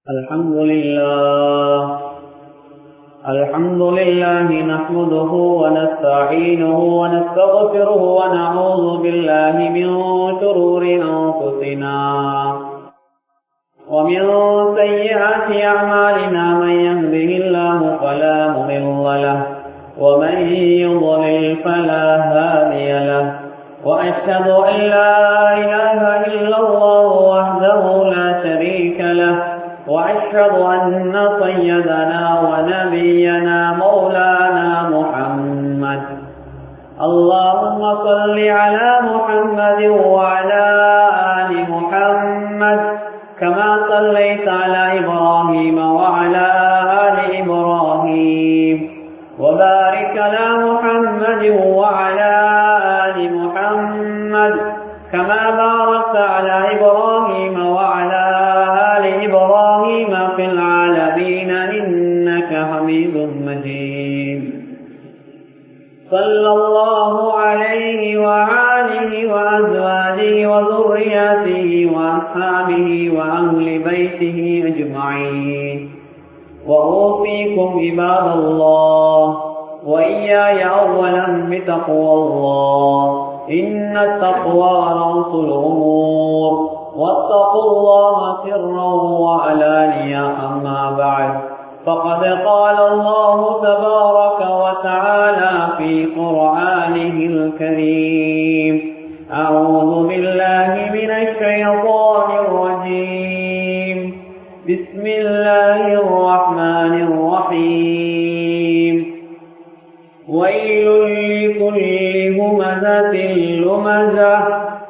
الحمد لله الحمد لله نحمده ونستعينه ونستغفره ونعوذ بالله من شرور أنفسنا ومن سيئات أعمالنا من يهده الله فلا مضل له ومن يضلل فلا هادي له وأشهد أن لا إله إلا الله وحده لا شريك له وأشهد أن سيدنا ونبينا مولانا محمد اللهم صل على محمد وعلى آل محمد كما صليت على إبراهيم وعلى آل إبراهيم وبارك على محمد وعلى آل محمد كما باركت على إبراهيم وعلى آل إبراهيم في العالمين إنك حميد مجيد صلى الله عليه وآله وأزواجه وذرياته وأصحابه وأهل بيته أجمعين وأوصيكم عباد الله وإياي أولا بتقوى الله إن التقوى رأس الأمور واتقوا الله سرا وعلانيا أما بعد فقد قال الله تبارك وتعالى في قرآنه الكريم أعوذ بالله من الشيطان الرجيم بسم الله الرحمن الرحيم ويل لكل همزة لمزة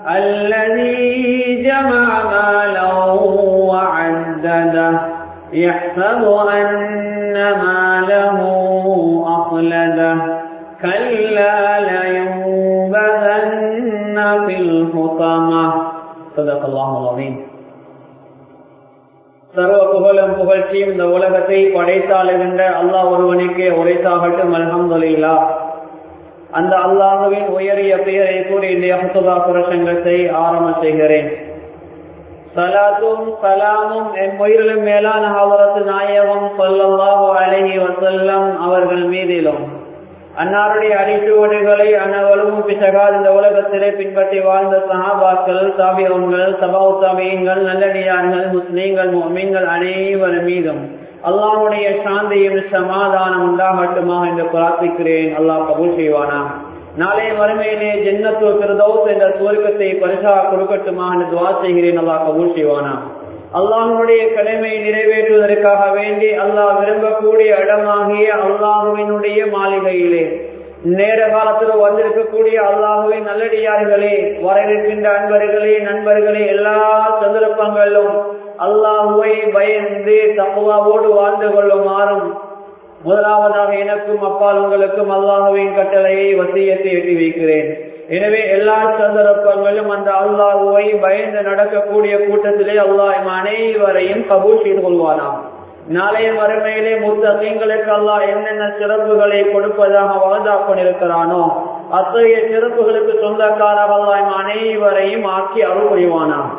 الذي جمع مالا وعدده يحسب أن ماله أخلده كلا لينبذن في الحطمة صدق الله العظيم சர்வ புகழும் புகழ்ச்சியும் இந்த உலகத்தை படைத்தாளுகின்ற அல்லாஹ் ஒருவனுக்கே உரைத்தாகட்டும் அலமதுல்லா அந்த அல்லாஹுவின் உயரிய பெயரை கூறி இந்த அஹத்துபா புரசங்கத்தை ஆரம்ப செய்கிறேன் சலாத்தும் சலாமும் என் உயிரிலும் மேலான அவரது நாயகம் சொல்லல்லாஹு அலஹி வசல்லம் அவர்கள் மீதிலும் அன்னாருடைய அடிச்சுவடுகளை அன்னவரும் பிசகால் இந்த உலகத்திலே பின்பற்றி வாழ்ந்த சஹாபாக்கள் தாபியங்கள் சபாவு தாபியங்கள் நல்லடியார்கள் முஸ்லீம்கள் மீன்கள் அனைவர் மீதும் அல்லாஹுடைய சாந்தியும் சமாதானம் உண்டாகட்டுமாக என்று பிரார்த்திக்கிறேன் அல்லாஹ் கபூல் செய்வானா நாளைய மறுமையிலே ஜென்னத்து பிரதோஸ் என்ற சுவர்க்கத்தை பரிசா கொடுக்கட்டுமா என்று துவா செய்கிறேன் அல்லாஹ் கபூல் செய்வானா அல்லாஹனுடைய கடமையை நிறைவேற்றுவதற்காக வேண்டி அல்லாஹ் விரும்பக்கூடிய இடமாகிய அல்லாஹுவினுடைய மாளிகையிலே நேர காலத்தில் வந்திருக்கக்கூடிய அல்லாஹுவின் நல்லடியார்களே வர இருக்கின்ற அன்பர்களே நண்பர்களே எல்லா சந்தர்ப்பங்களிலும் அல்லாஹுவை பயந்து தப்புவாவோடு வாழ்ந்து கொள்ளுமாறும் முதலாவதாக எனக்கும் அப்பால் உங்களுக்கும் அல்லாஹுவின் கட்டளையை வசியத்தை எட்டி வைக்கிறேன் எனவே எல்லா சந்தர்ப்பங்களும் அந்த அல்லாஹுவை பயந்து நடக்கக்கூடிய கூட்டத்திலே அல்லாஹ் அனைவரையும் கபூல் செய்து கொள்வானாம் நாளைய மறுமையிலே முத்தீங்களுக்கு அல்லாஹ் என்னென்ன சிறப்புகளை கொடுப்பதாக வாழ்ந்தா கொண்டிருக்கிறானோ அத்தகைய சிறப்புகளுக்கு சொந்தக்காரர் அல்லாஹ் அனைவரையும் ஆக்கி அருள் புரிவானாம்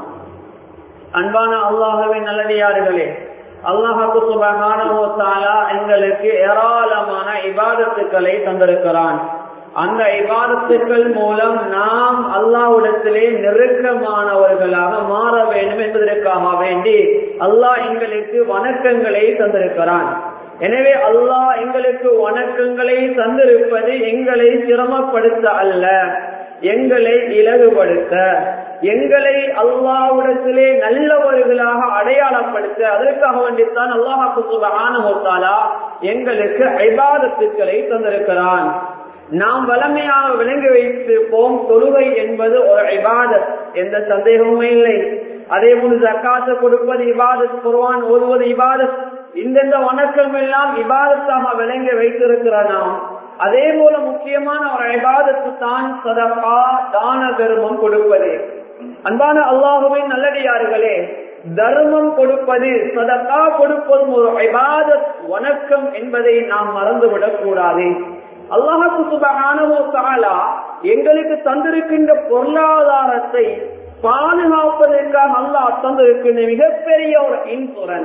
அன்பான அல்லாஹுவின் நல்லடியார்களே அல்லாஹாக்கு சுபகானா எங்களுக்கு ஏராளமான இபாதத்துக்களை தந்திருக்கிறான் அந்த இபாதத்துக்கள் மூலம் நாம் அல்லாஹ்விடத்திலே நெருக்கமானவர்களாக மாற வேண்டும் என்பதற்காக வேண்டி அல்லாஹ் எங்களுக்கு வணக்கங்களை தந்திருக்கிறான் எனவே அல்லாஹ் எங்களுக்கு வணக்கங்களை தந்திருப்பது எங்களை சிரமப்படுத்த அல்ல எங்களை இலகுபடுத்த எங்களை அல்லாவிடத்திலே நல்லவர்களாக அடையாளப்படுத்த அதற்காக வேண்டித்தான் அல்லாஹாக்கு சுபகான எங்களுக்கு ஐபாதத்துக்களை தந்திருக்கிறான் நாம் வளமையாக விளங்கி வைத்திருப்போம் தொழுகை என்பது ஒரு இபாதத் எந்த சந்தேகமுமே இல்லை அதே போல ஜக்காத்து கொடுப்பது இபாதத் குர்வான் ஓதுவது இபாதத் இந்தெந்த வணக்கம் எல்லாம் இபாதத்தாக விளங்கி வைத்திருக்கிற நாம் அதே போல முக்கியமான ஒரு ஐபாதத்து தான் சதகா தான தர்மம் கொடுப்பது அன்பான அல்லாஹுவின் நல்லடியார்களே தர்மம் கொடுப்பது சதகா கொடுப்பதும் ஒரு ஐபாதத் வணக்கம் என்பதை நாம் மறந்துவிடக் கூடாது அல்லாஹு சுபகானவோ தாலா எங்களுக்கு தந்திருக்கின்ற பொருளாதாரத்தை பாதுகாப்பதற்காக அல்லாஹ் தந்திருக்கின்ற மிகப்பெரிய ஒரு இன்சூரன்ஸ்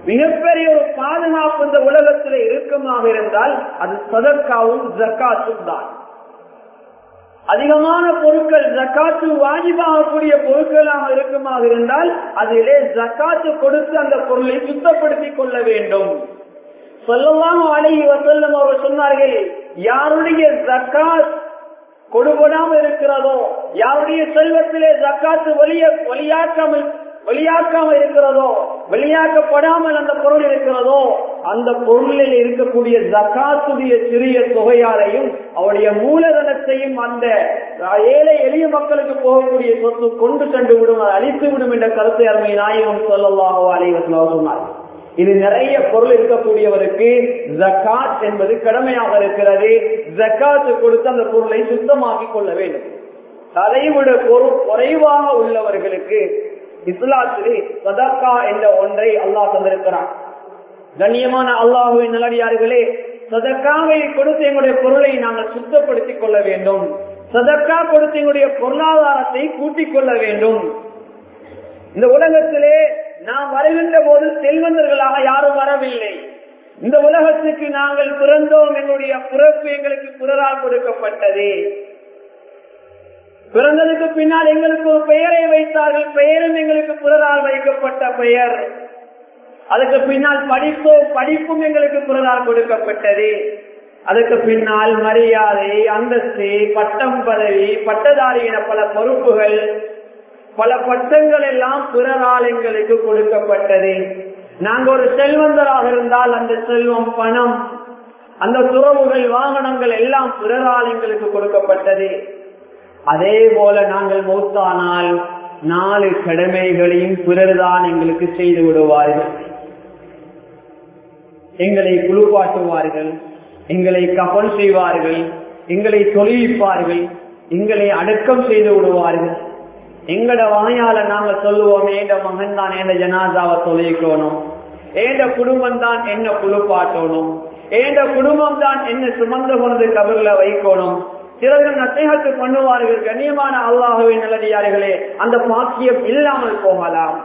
மிகப்பெரிய ஒரு பாதுகாப்பு இந்த உலகத்தில் இருக்குமாக இருந்தால் அது சதற்காவும் ஜக்காத்தும் தான் அதிகமான பொருட்கள் ஜக்காத்து வாஜிபாகக்கூடிய பொருட்களாக இருக்குமாக இருந்தால் அதிலே ஜக்காத்து கொடுத்து அந்த பொருளை சுத்தப்படுத்திக் கொள்ள வேண்டும் சொல்லலாம் அழகி வசல்லம் அவர் சொன்னார்கள் யாருடைய ஜக்காத் கொடுபடாமல் இருக்கிறதோ யாருடைய செல்வத்திலே ஜக்காத்து வெளிய வெளியாக்காமல் வெளியாக்காமல் இருக்கிறதோ வெளியாக்கப்படாமல் அந்த பொருள் இருக்கிறதோ அந்த பொருளில் இருக்கக்கூடிய ஜக்காத்துடைய சிறிய தொகையாலையும் அவருடைய மூலதனத்தையும் அந்த ஏழை எளிய மக்களுக்கு போகக்கூடிய சொத்து கொண்டு சென்று விடும் அதை அழித்து விடும் என்ற கருத்தை அருமை நாயகம் சொல்லலாகோ அலைவசலாக சொன்னார் இது நிறைய பொருள் இருக்கக்கூடியவருக்கு ஜக்காத் என்பது கடமையாக இருக்கிறது ஜக்காத்து கொடுத்து அந்த பொருளை சுத்தமாக்கி கொள்ள வேண்டும் அதைவிட பொருள் குறைவாக உள்ளவர்களுக்கு இஸ்லாத்திலே சதக்கா என்ற ஒன்றை அல்லாஹ் தந்திருக்கிறான் கண்ணியமான அல்லாஹுவின் நல்லடியார்களே சதக்காவை கொடுத்து எங்களுடைய பொருளை நாங்கள் சுத்தப்படுத்திக் கொள்ள வேண்டும் சதக்கா கொடுத்து எங்களுடைய பொருளாதாரத்தை கூட்டிக் கொள்ள வேண்டும் இந்த உலகத்திலே நாம் வருகின்ற போது செல்வந்தர்களாக யாரும் வரவில்லை இந்த உலகத்துக்கு நாங்கள் பிறந்தோம் எங்களுடைய பிறப்பு எங்களுக்கு பிறரால் கொடுக்கப்பட்டது பிறந்ததுக்கு பின்னால் எங்களுக்கு ஒரு பெயரை வைத்தார்கள் பெயரும் எங்களுக்கு பிறரால் வைக்கப்பட்ட பெயர் அதுக்கு பின்னால் படிப்போம் படிப்பும் எங்களுக்கு பிறரால் கொடுக்கப்பட்டது அதுக்கு பின்னால் மரியாதை அந்தஸ்து பட்டம் பதவி பட்டதாரி என பல பொறுப்புகள் பல பட்டங்கள் எல்லாம் பிறரால் எங்களுக்கு கொடுக்கப்பட்டது நாங்க ஒரு செல்வந்தராக இருந்தால் அந்த செல்வம் பணம் அந்த துறவுகள் வாகனங்கள் எல்லாம் பிறரால் எங்களுக்கு கொடுக்கப்பட்டது அதே போல நாங்கள் மௌத்தானால் நாலு கடமைகளையும் பிறர்தான் எங்களுக்கு செய்து விடுவார்கள் எங்களை குளிப்பாட்டுவார்கள் எங்களை கபல் செய்வார்கள் எங்களை தொழில்ப்பார்கள் எங்களை அடக்கம் செய்து விடுவார்கள் எங்கட வாயால நாங்க சொல்லுவோம் ஏண்ட மகன் தான் ஏண்ட ஜனாதாவை தொழிக்கணும் ஏண்ட குடும்பம் தான் என்ன குளிப்பாட்டணும் ஏண்ட குடும்பம் தான் என்ன சுமந்து கொண்டு கபர்ல வைக்கணும் சிலர்கள் நசைகத்து பண்ணுவார்கள் கண்ணியமான அல்லாஹுவின் நல்லடியார்களே அந்த பாக்கியம் இல்லாமல் போகலாம்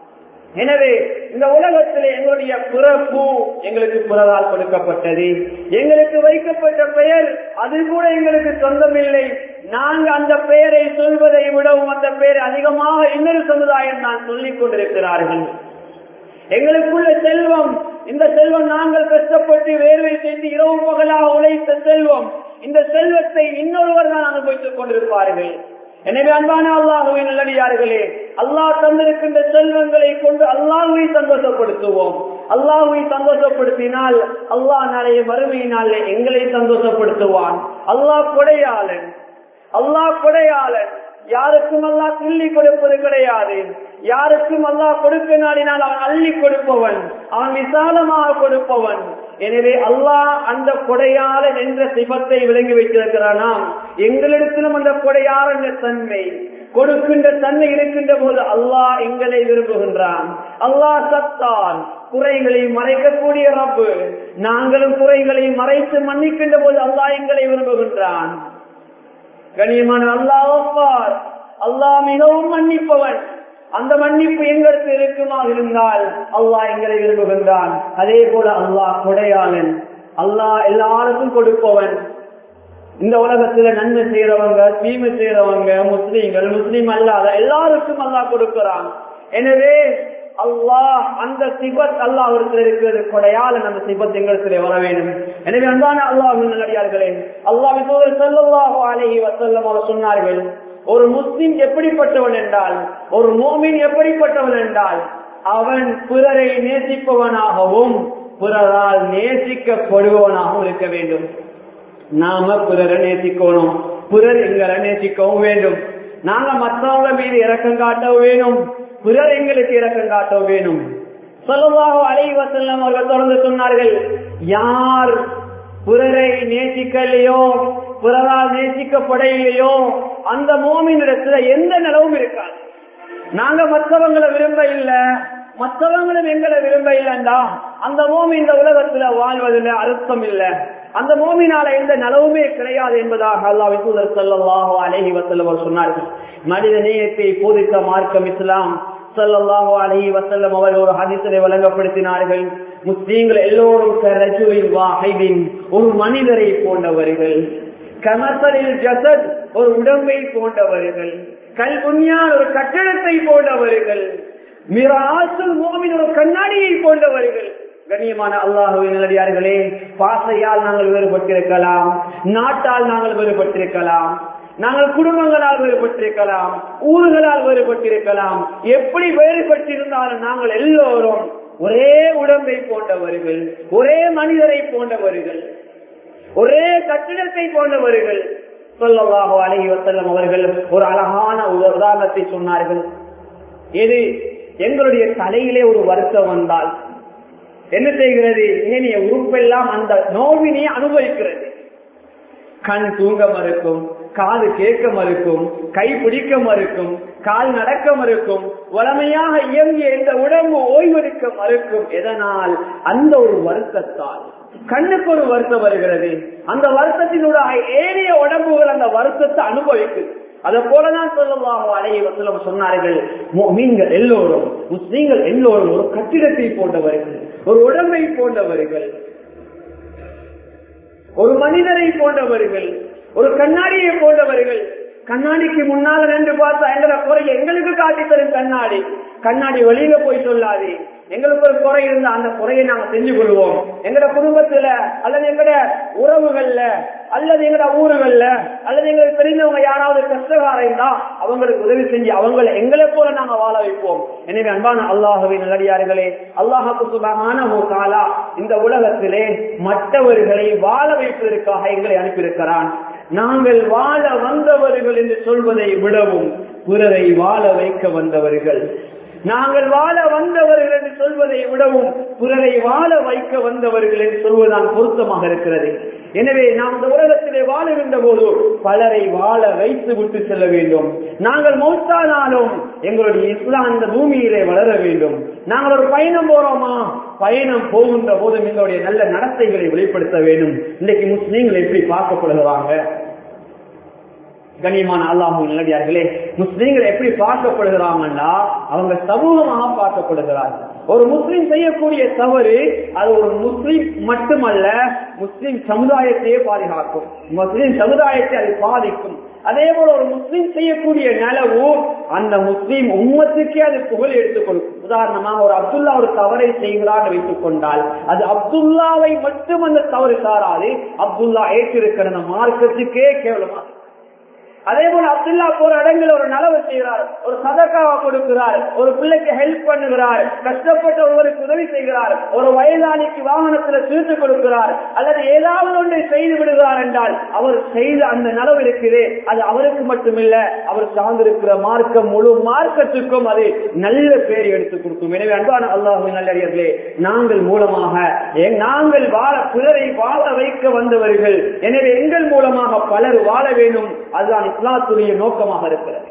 எனவே இந்த உலகத்திலே எங்களுடைய பிறப்பு எங்களுக்கு பிறரால் கொடுக்கப்பட்டது எங்களுக்கு வைக்கப்பட்ட பெயர் அது கூட எங்களுக்கு சொந்தமில்லை நாங்க அந்த பெயரை சொல்வதை விடவும் அந்த பெயர் அதிகமாக இன்னொரு சமுதாயம் தான் சொல்லிக் கொண்டிருக்கிறார்கள் எங்களுக்குள்ள செல்வம் இந்த செல்வம் நாங்கள் கஷ்டப்பட்டு வேர்வை செய்து இரவு பகலாக உழைத்த செல்வம் இந்த செல்வத்தை இன்னொருவர் தான் அனுபவித்துக் கொண்டிருப்பார்கள் எனவே அன்பான அல்லாஹுவை நல்லடியார்களே அல்லாஹ் தந்திருக்கின்ற செல்வங்களை கொண்டு அல்லாஹுவை சந்தோஷப்படுத்துவோம் அல்லாஹுவை சந்தோஷப்படுத்தினால் அல்லாஹ் நாளைய வறுமையினாலே எங்களை சந்தோஷப்படுத்துவான் அல்லாஹ் கொடையாளன் அல்லாஹ் கொடையாளன் யாருக்கும் அல்லா கிள்ளி கொடுப்பது கிடையாது யாருக்கும் அல்லா கொடுக்க நாடினால் அவன் அள்ளி கொடுப்பவன் அவன் விசாலமாக கொடுப்பவன் எனவே அல்லாஹ் அந்த கொடையாளன் என்ற சிபத்தை விளங்கி வைத்திருக்கிறானாம் எங்களிடத்திலும் அந்த கொடையாளன் என்ற தன்மை கொடுக்கின்ற தன்மை இருக்கின்ற போது அல்லாஹ் எங்களை விரும்புகின்றான் அல்லாஹ் சத்தான் குறைகளை மறைக்கக்கூடிய ரப்பு நாங்களும் குறைகளை மறைத்து மன்னிக்கின்ற போது அல்லாஹ் எங்களை விரும்புகின்றான் கண்ணியமான அல்லாஹ் அல்லாஹ் மிகவும் மன்னிப்பவன் அந்த மன்னிப்பு எங்களுக்கு இருக்குமாக இருந்தால் அல்லாஹ் எங்களை விரும்புகின்றான் அதே போல அல்லாஹ் கொடையாளன் அல்லாஹ் எல்லாருக்கும் கொடுப்பவன் இந்த உலகத்துல நன்மை செய்யறவங்க தீமை செய்யறவங்க முஸ்லீம்கள் முஸ்லீம் அல்லாத எல்லாருக்கும் அல்லாஹ் கொடுக்கிறான் எனவே அல்லாஹ் அந்த சிபத் அல்லாஹ் இருக்கிறது கொடையால அந்த சிபத் எங்களுக்கு வர வேண்டும் எனவே அன்பான அல்லாஹ் நல்லடியார்களே அல்லாஹ் செல்லல்லாஹோ அழகி வசல்லம் அவர் சொன்னார்கள் ஒரு முஸ்லிம் எப்படிப்பட்டவன் என்றால் ஒரு மோமின் எப்படிப்பட்டவன் என்றால் அவன் பிறரை நேசிப்பவனாகவும் பிறரால் நேசிக்கப்படுபவனாகவும் இருக்க வேண்டும் நாம பிறரை நேசிக்கணும் பிறர் எங்களை நேசிக்கவும் வேண்டும் நாங்க மற்றவங்க மீது இறக்கம் காட்ட வேணும் பிறர் எங்களுக்கு இறக்கம் காட்ட வேணும் சொல்லவாக அலைவசல்லம் அவர்கள் தொடர்ந்து சொன்னார்கள் யார் பிறரை நேசிக்கலையோ பிறரால் நேசிக்கப்படையிலையோ அந்த மோமினிடத்துல எந்த நிலவும் இருக்காது நாங்க மற்றவங்களை விரும்ப இல்ல மற்றவங்களும் எங்களை விரும்ப இல்லைண்டா அந்த மோமி இந்த உலகத்துல வாழ்வதில் அர்த்தம் இல்ல அந்த மோமினால எந்த நலவுமே கிடையாது என்பதாக அல்லாஹ் தூதர் சல்லாஹோ அலஹி வசல்லவர் சொன்னார்கள் மனித நேயத்தை போதித்த மார்க்கம் இஸ்லாம் சல்லல்லாஹு அலைஹி வஸல்லம் அவர்கள் ஒரு ஹதீஸிலே வழங்கப்படுத்தினார்கள் முஸ்லீம்கள் எல்லோரும் கரஜுலின் வாஹிதின் ஒரு மனிதரை போன்றவர்கள் கமசலில் ஜசத் ஒரு உடம்பை போன்றவர்கள் கல்புன்யான் ஒரு கட்டடத்தை போன்றவர்கள் மிராசுல் மோமின் ஒரு கண்ணாடியை போன்றவர்கள் கண்ணியமான அல்லாஹுவின் நல்லடியார்களே பாசையால் நாங்கள் வேறுபட்டிருக்கலாம் நாட்டால் நாங்கள் வேறுபட்டிருக்கலாம் நாங்கள் குடும்பங்களால் வேறுபட்டிருக்கலாம் ஊர்களால் வேறுபட்டிருக்கலாம் எப்படி வேறுபட்டிருந்தாலும் நாங்கள் எல்லோரும் ஒரே உடம்பை போன்றவர்கள் ஒரே மனிதரை போன்றவர்கள் ஒரே கட்டிடத்தை போன்றவர்கள் சொல்லவாக அழகி வசல்லம் அவர்கள் ஒரு அழகான உதாரணத்தை சொன்னார்கள் எது எங்களுடைய தலையிலே ஒரு வருத்தம் வந்தால் என்ன செய்கிறது ஏனைய உறுப்பெல்லாம் அந்த நோவினை அனுபவிக்கிறது கண் தூங்க மறுக்கும் காது கேட்க மறுக்கும் கை பிடிக்க மறுக்கும் கால் நடக்க மறுக்கும் வளமையாக இயங்கிய இந்த உடம்பு ஓய்வெடுக்க மறுக்கும் எதனால் அந்த ஒரு வருத்தத்தால் கண்ணுக்கு ஒரு வருத்தம் வருகிறது அந்த வருத்தத்தினுடைய ஏனைய உடம்புகள் அந்த வருத்தத்தை அனுபவிக்குது அதை போலதான் சொல்லலாம் அலைய வசலம் சொன்னார்கள் மீன்கள் எல்லோரும் முஸ்லீம்கள் எல்லோரும் ஒரு கட்டிடத்தை போன்றவர்கள் ஒரு உடம்பை போன்றவர்கள் ஒரு மனிதரை போன்றவர்கள் ஒரு கண்ணாடியை போன்றவர்கள் கண்ணாடிக்கு முன்னால ரெண்டு பார்த்தா எங்களை குறை எங்களுக்கு காட்டி தரும் கண்ணாடி கண்ணாடி வெளியில போய் சொல்லாது எங்களுக்கு ஒரு குறை இருந்தா அந்த குறையை நாங்க செஞ்சு கொள்வோம் எங்கட குடும்பத்துல அல்லது எங்கட உறவுகள்ல அல்லது எங்கட ஊர்கள்ல அல்லது எங்களுக்கு தெரிந்தவங்க யாராவது கஷ்டகாரம் இருந்தா அவங்களுக்கு உதவி செஞ்சு அவங்களை எங்களை போல நாங்க வாழ வைப்போம் எனவே அன்பான அல்லாஹுவை நல்லடியார்களே அல்லாஹாக்கு சுபகான காலா இந்த உலகத்திலே மற்றவர்களை வாழ வைப்பதற்காக எங்களை அனுப்பியிருக்கிறான் நாங்கள் வாழ வந்தவர்கள் என்று சொல்வதை விடவும் பிறரை வாழ வைக்க வந்தவர்கள் நாங்கள் வாழ வந்தவர்கள் என்று சொல்வதை விடவும் பிறரை வாழ வைக்க வந்தவர்கள் என்று சொல்வதுதான் பொருத்தமாக இருக்கிறது எனவே நாம் இந்த உலகத்திலே வாழுகின்ற போது பலரை வாழ வைத்து விட்டு செல்ல வேண்டும் நாங்கள் மௌத்தானாலும் எங்களுடைய இஸ்லாம் இந்த பூமியிலே வளர வேண்டும் நாங்கள் ஒரு பயணம் போறோமா பயணம் போகின்ற போதும் எங்களுடைய நல்ல நடத்தைகளை வெளிப்படுத்த வேண்டும் இன்னைக்கு முஸ்லீம்கள் எப்படி பார்க்கப்படுகிறாங்க கண்ணியமான அல்லாஹு நல்லடியார்களே முஸ்லீம்கள் எப்படி பார்க்கப்படுகிறாங்கன்னா அவங்க சமூகமாக பார்க்கப்படுகிறார்கள் ஒரு முஸ்லீம் செய்யக்கூடிய தவறு அது ஒரு முஸ்லீம் மட்டுமல்ல முஸ்லீம் சமுதாயத்தையே பாதுகாக்கும் முஸ்லீம் சமுதாயத்தை அது பாதிக்கும் அதே போல ஒரு முஸ்லீம் செய்யக்கூடிய நலவு அந்த முஸ்லீம் உம்மத்துக்கே அது புகழ் எடுத்துக் கொடுக்கும் உதாரணமாக ஒரு அப்துல்லா ஒரு தவறை செய்கிறார் வைத்துக் கொண்டால் அது அப்துல்லாவை மட்டும் அந்த தவறு சாராது அப்துல்லா ஏற்றிருக்கிற அந்த மார்க்கத்துக்கே கேவலமா அதே போல அப்துல்லா போற இடங்கள் ஒரு நலவு செய்கிறார் ஒரு சதக்காவை கொடுக்கிறார் ஒரு பிள்ளைக்கு ஹெல்ப் பண்ணுகிறார் கஷ்டப்பட்ட ஒருவருக்கு உதவி செய்கிறார் ஒரு வயதானிக்கு வாகனத்துல சீட்டு கொடுக்கிறார் அல்லது ஏதாவது ஒன்றை செய்து விடுகிறார் என்றால் அவர் செய்த அந்த நலவு இருக்குது அது அவருக்கு மட்டுமில்ல அவர் சார்ந்திருக்கிற மார்க்கம் முழு மார்க்கத்துக்கும் அது நல்ல பேர் எடுத்து கொடுக்கும் எனவே அன்பான அல்லாஹு நல்லறியர்களே நாங்கள் மூலமாக நாங்கள் வாழ பிறரை வாழ வைக்க வந்தவர்கள் எனவே எங்கள் மூலமாக பலர் வாழ வேண்டும் அதுதான் இஸ்லாத்துடைய நோக்கமாக இருக்கிறது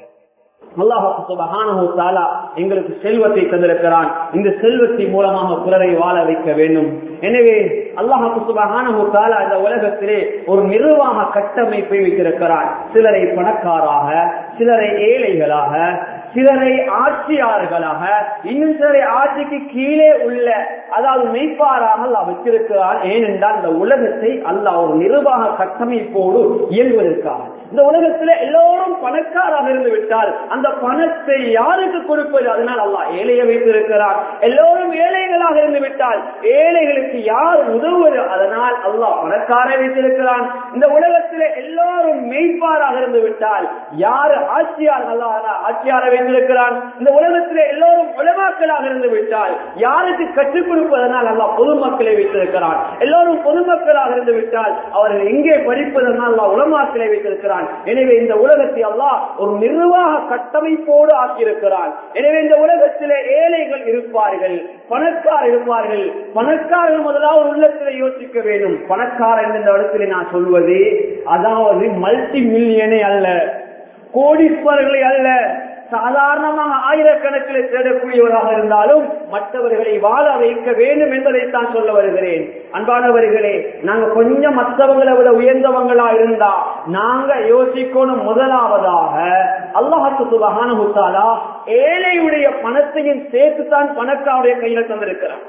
அல்லாஹாலா எங்களுக்கு செல்வத்தை தந்திருக்கிறான் இந்த செல்வத்தின் மூலமாக பிறரை வாழ வைக்க வேண்டும் எனவே அல்லாஹாக்கு சுபகானா இந்த உலகத்திலே ஒரு நிர்வாக கட்டமைப்பை வைத்திருக்கிறான் சிலரை பணக்காராக சிலரை ஏழைகளாக சிலரை ஆட்சியாளர்களாக இன்னும் சிலரை ஆட்சிக்கு கீழே உள்ள அதாவது மெய்ப்பாராக அல்லாஹ் வச்சிருக்கிறார் ஏனென்றால் இந்த உலகத்தை அல்லாஹ் ஒரு நிர்வாக கட்டமைப்போடு இயங்குவதற்காக இந்த உலகத்துல எல்லோரும் பணக்காராக இருந்து விட்டால் அந்த பணத்தை யாருக்கு கொடுப்பது அதனால் அல்லாஹ் ஏழையை வைத்திருக்கிறார் எல்லோரும் ஏழைகளாக இருந்து விட்டால் ஏழைகளுக்கு யார் உதவுவது அதனால் அல்லாஹ் பணக்காரை வைத்திருக்கிறான் இந்த உலகத்திலே எல்லோரும் மெய்ப்பாராக இருந்து விட்டால் யாரு ஆட்சியார் ஆட்சியாரை வைத்திருக்கிறான் இந்த உலகத்திலே எல்லோரும் உலமாக்களாக இருந்து விட்டால் யாருக்கு கற்றுக் கொடுப்பதனால் அல்லாஹ் பொதுமக்களை வைத்திருக்கிறான் எல்லோரும் பொதுமக்களாக இருந்து விட்டால் அவர்கள் எங்கே படிப்பதனால் அல்லாஹ் உலமாக்களை வைத்திருக்கிறான் எனவே இந்த உலகத்தை அல்லாஹ் ஒரு நிர்வாக கட்டமைப்போடு ஆக்கியிருக்கிறான் எனவே இந்த உலகத்திலே ஏழைகள் இருப்பார்கள் பணக்காரர் இருப்பார்கள் பணக்காரர்கள் முதலாவது உள்ளத்தில் யோசிக்க வேண்டும் பணக்காரர் என்ற இடத்திலே நான் சொல்வது அதாவது மல்டி மில்லியனே அல்ல கோடீஸ்வரர்களை அல்ல சாதாரணமாக ஆயிரக்கணக்கில் தேடக்கூடியவராக இருந்தாலும் மற்றவர்களை வாழ வைக்க வேண்டும் என்பதைத்தான் சொல்ல வருகிறேன் அன்பானவர்களே நாங்க கொஞ்சம் மற்றவங்களை விட உயர்ந்தவங்களா இருந்தா நாங்க யோசிக்கணும் முதலாவதாக அல்லாஹத்து சுபகான ஏழையுடைய பணத்தையும் சேர்த்துத்தான் பணக்காருடைய கையில தந்திருக்கிறான்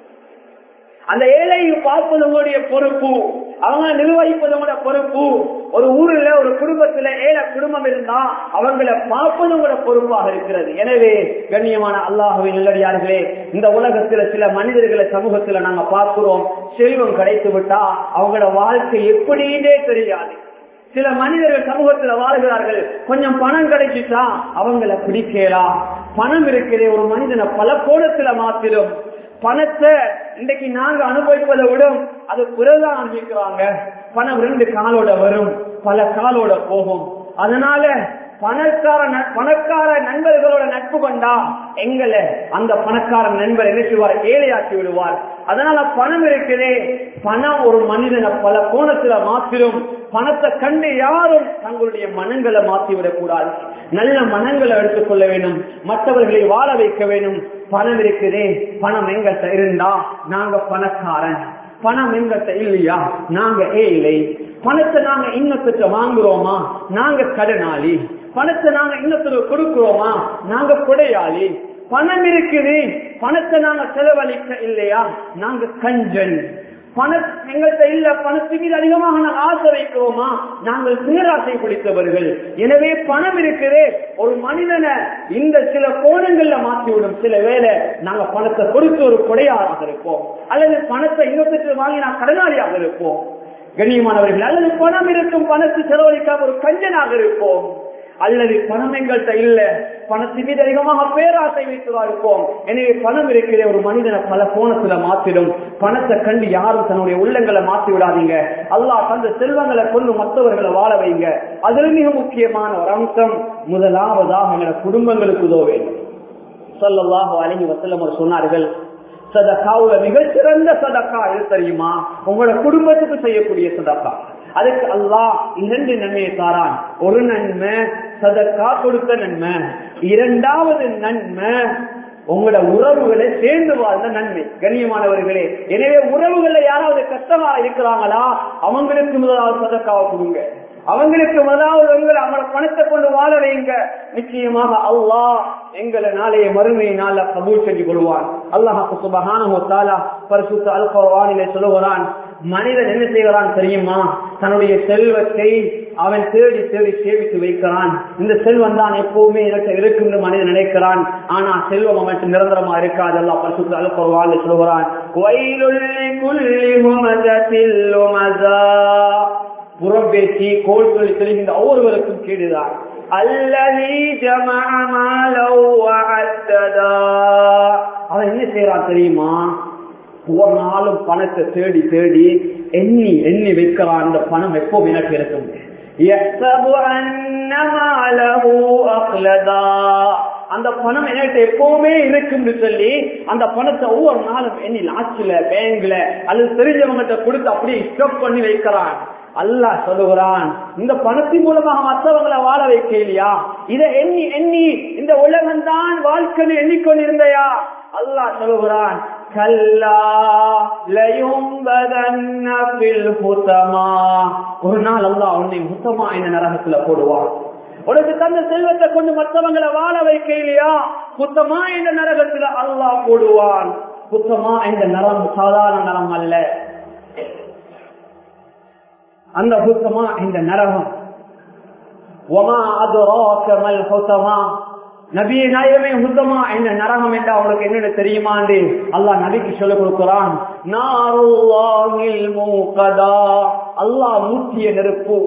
அந்த ஏழையை பார்ப்பது உங்களுடைய பொறுப்பு அவங்க நிர்வகிப்பது உங்களோட பொறுப்பு ஒரு ஊர்ல ஒரு குடும்பத்துல ஏழை குடும்பம் இருந்தா அவங்களை பார்ப்பது உங்களோட பொறுப்பாக இருக்கிறது எனவே கண்ணியமான அல்லாஹுவின் நல்லடியார்களே இந்த உலகத்துல சில மனிதர்களை சமூகத்துல நாங்க பார்க்கிறோம் செல்வம் கிடைத்து விட்டா அவங்களோட வாழ்க்கை எப்படின்னே தெரியாது சில மனிதர்கள் சமூகத்துல வாழ்கிறார்கள் கொஞ்சம் பணம் கிடைச்சிட்டா அவங்கள பிடிக்கலாம் பணம் இருக்கிற ஒரு மனிதனை பல கோணத்துல மாத்திரும் பணத்தை இன்னைக்கு நாங்க அனுபவிப்பதை விட அது பிறதான் அனுபவிக்கிறாங்க பணம் ரெண்டு காலோட வரும் பல காலோட போகும் அதனால பணக்கார பணக்கார நண்பர்களோட நட்பு கொண்டா எங்களை அந்த பணக்கார நண்பர் என்ன செய்வார் ஏழையாக்கி விடுவார் அதனால பணம் இருக்குதே பணம் ஒரு மனிதனை பல கோணத்துல மாத்திரும் பணத்தை கண்டு யாரும் தங்களுடைய மனங்களை மாற்றி விடக்கூடாது நல்ல மனங்களை எடுத்துக்கொள்ள வேண்டும் மற்றவர்களை வாழ வைக்க வேண்டும் பணம் இருக்குதே பணம் எங்கிட்ட இருந்தா நாங்க பணக்காரன் பணம் எங்கிட்ட இல்லையா நாங்க ஏழை பணத்தை நாங்க இன்னத்துக்கு வாங்குறோமா நாங்க கடனாளி பணத்தை நாங்க இன்னத்துக்கு கொடுக்கிறோமா நாங்க கொடையாளி பணம் இருக்குது பணத்தை நாங்க செலவழிக்க இல்லையா நாங்க கஞ்சன் பண எங்கள்கிட்ட இல்ல பணத்து மீது அதிகமாக நாங்கள் ஆசை வைக்கிறோமா நாங்கள் பேராசை பிடித்தவர்கள் எனவே பணம் இருக்குது ஒரு மனிதனை இந்த சில கோணங்கள்ல மாற்றிவிடும் சில வேலை நாங்க பணத்தை கொடுத்து ஒரு கொடையாளாக இருப்போம் அல்லது பணத்தை இன்னொருத்தருக்கு வாங்கி நான் கடனாளியாக இருப்போம் கண்ணியமானவர்கள் அல்லது பணம் இருக்கும் பணத்தை செலவழிக்காம ஒரு கஞ்சனாக இருப்போம் அல்லது பணம் எங்கள்கிட்ட இல்ல பணத்தின் மீது அதிகமாக பேராசை வைத்துவா இருப்போம் எனவே பணம் இருக்கிற ஒரு மனிதனை பல கோணத்துல மாத்திடும் பணத்தை கண்டு யாரும் தன்னுடைய உள்ளங்களை மாத்தி விடாதீங்க அல்லாஹ் தந்த செல்வங்களை கொண்டு மற்றவர்களை வாழ வைங்க அதுல மிக முக்கியமான ஒரு அம்சம் முதலாவதாக எங்களோட குடும்பங்களுக்கு உதவ சொல்லல்லாஹோ அழகி வசல்லம் அவர் சொன்னார்கள் சதக்காவுல மிகச்சிறந்த சதக்கா எது தெரியுமா உங்களோட குடும்பத்துக்கு செய்யக்கூடிய சதக்கா அதுக்கு அல்லாஹ் இரண்டு நன்மையை தாரான் ஒரு நன்மை சதக்கா கொடுத்த நன்மை இரண்டாவது நன்மை உங்களோட உறவுகளை சேர்ந்து வாழ்ந்த நன்மை கண்ணியமானவர்களே எனவே உறவுகளை யாராவது கஷ்டமா இருக்கிறாங்களா அவங்களுக்கு முதலாவது சதக்காவை கொடுங்க அவங்களுக்கு முதலாவது உங்களை அவங்களோட பணத்தை கொண்டு வாழ வைங்க நிச்சயமாக அல்லாஹ் எங்களை நாளைய மறுமை நாள கபூல் செஞ்சு கொள்வான் அல்லாஹாக்கு சுபகான பரிசுத்த அல்பவானிலே சொல்லுகிறான் மனிதன் என்ன செய்கிறான் தெரியுமா தன்னுடைய செல்வத்தை அவன் தேடி தேடி சேவித்து வைக்கிறான் இந்த செல்வம் தான் எப்பவுமே எனக்கு இருக்கும் என்று மனிதன் நினைக்கிறான் ஆனா செல்வம் அவனுக்கு நிரந்தரமா இருக்காது எல்லாம் பரிசுத்த அல்பவானிலே சொல்லுகிறான் வயலுள்ளி குள்ளி ஹுமதத்தில் புறம்பேசி கோல் சொல்லி தெளிகின்ற ஒவ்வொருவருக்கும் கேடுதான் அல்லதி அவன் என்ன செய்யறான் தெரியுமா ஒரு நாளும் பணத்தை தேடி தேடி எண்ணி எண்ணி வைக்கிறான் அந்த பணம் எப்பவும் எனக்கு இருக்கும் அந்த பணம் என்கிட்ட எப்பவுமே இருக்குன்னு சொல்லி அந்த பணத்தை ஒவ்வொரு நாளும் எண்ணி லாட்சில பேங்க்ல அல்லது தெரிஞ்சவங்கிட்ட கொடுத்து அப்படியே ஸ்டப் பண்ணி வைக்கிறான் அல்லாஹ் சொல்லுகிறான் இந்த பணத்தின் மூலமாக மற்றவங்களை வாழ வைக்க இல்லையா இதை எண்ணி எண்ணி இந்த உலகம் தான் வாழ்க்கைன்னு எண்ணிக்கொண்டிருந்தையா அல்லாஹ் சொல்லுகிறான் ஒரு நாள் அல்லா உன்னை முத்தமா இந்த நரகத்துல போடுவான் உனக்கு தந்த செல்வத்தை கொண்டு மற்றவங்களை வாழ வைக்க இல்லையா புத்தமா இந்த நரகத்துல அல்லாஹ் போடுவான் புத்தமா இந்த நரம் சாதாரண நரம் அல்ல அந்த புத்தமா இந்த நரகம் ஒமா அதுரோக்கமல் ஹுத்தமா நபிய நாயமே ஹுத்தமா இந்த நரகம் என்று அவங்களுக்கு என்னென்ன தெரியுமாண்டு அல்லாஹ் நபிக்கு சொல்ல கொடுக்கிறான் அல்லாஹ் மூட்டிய நெருப்பு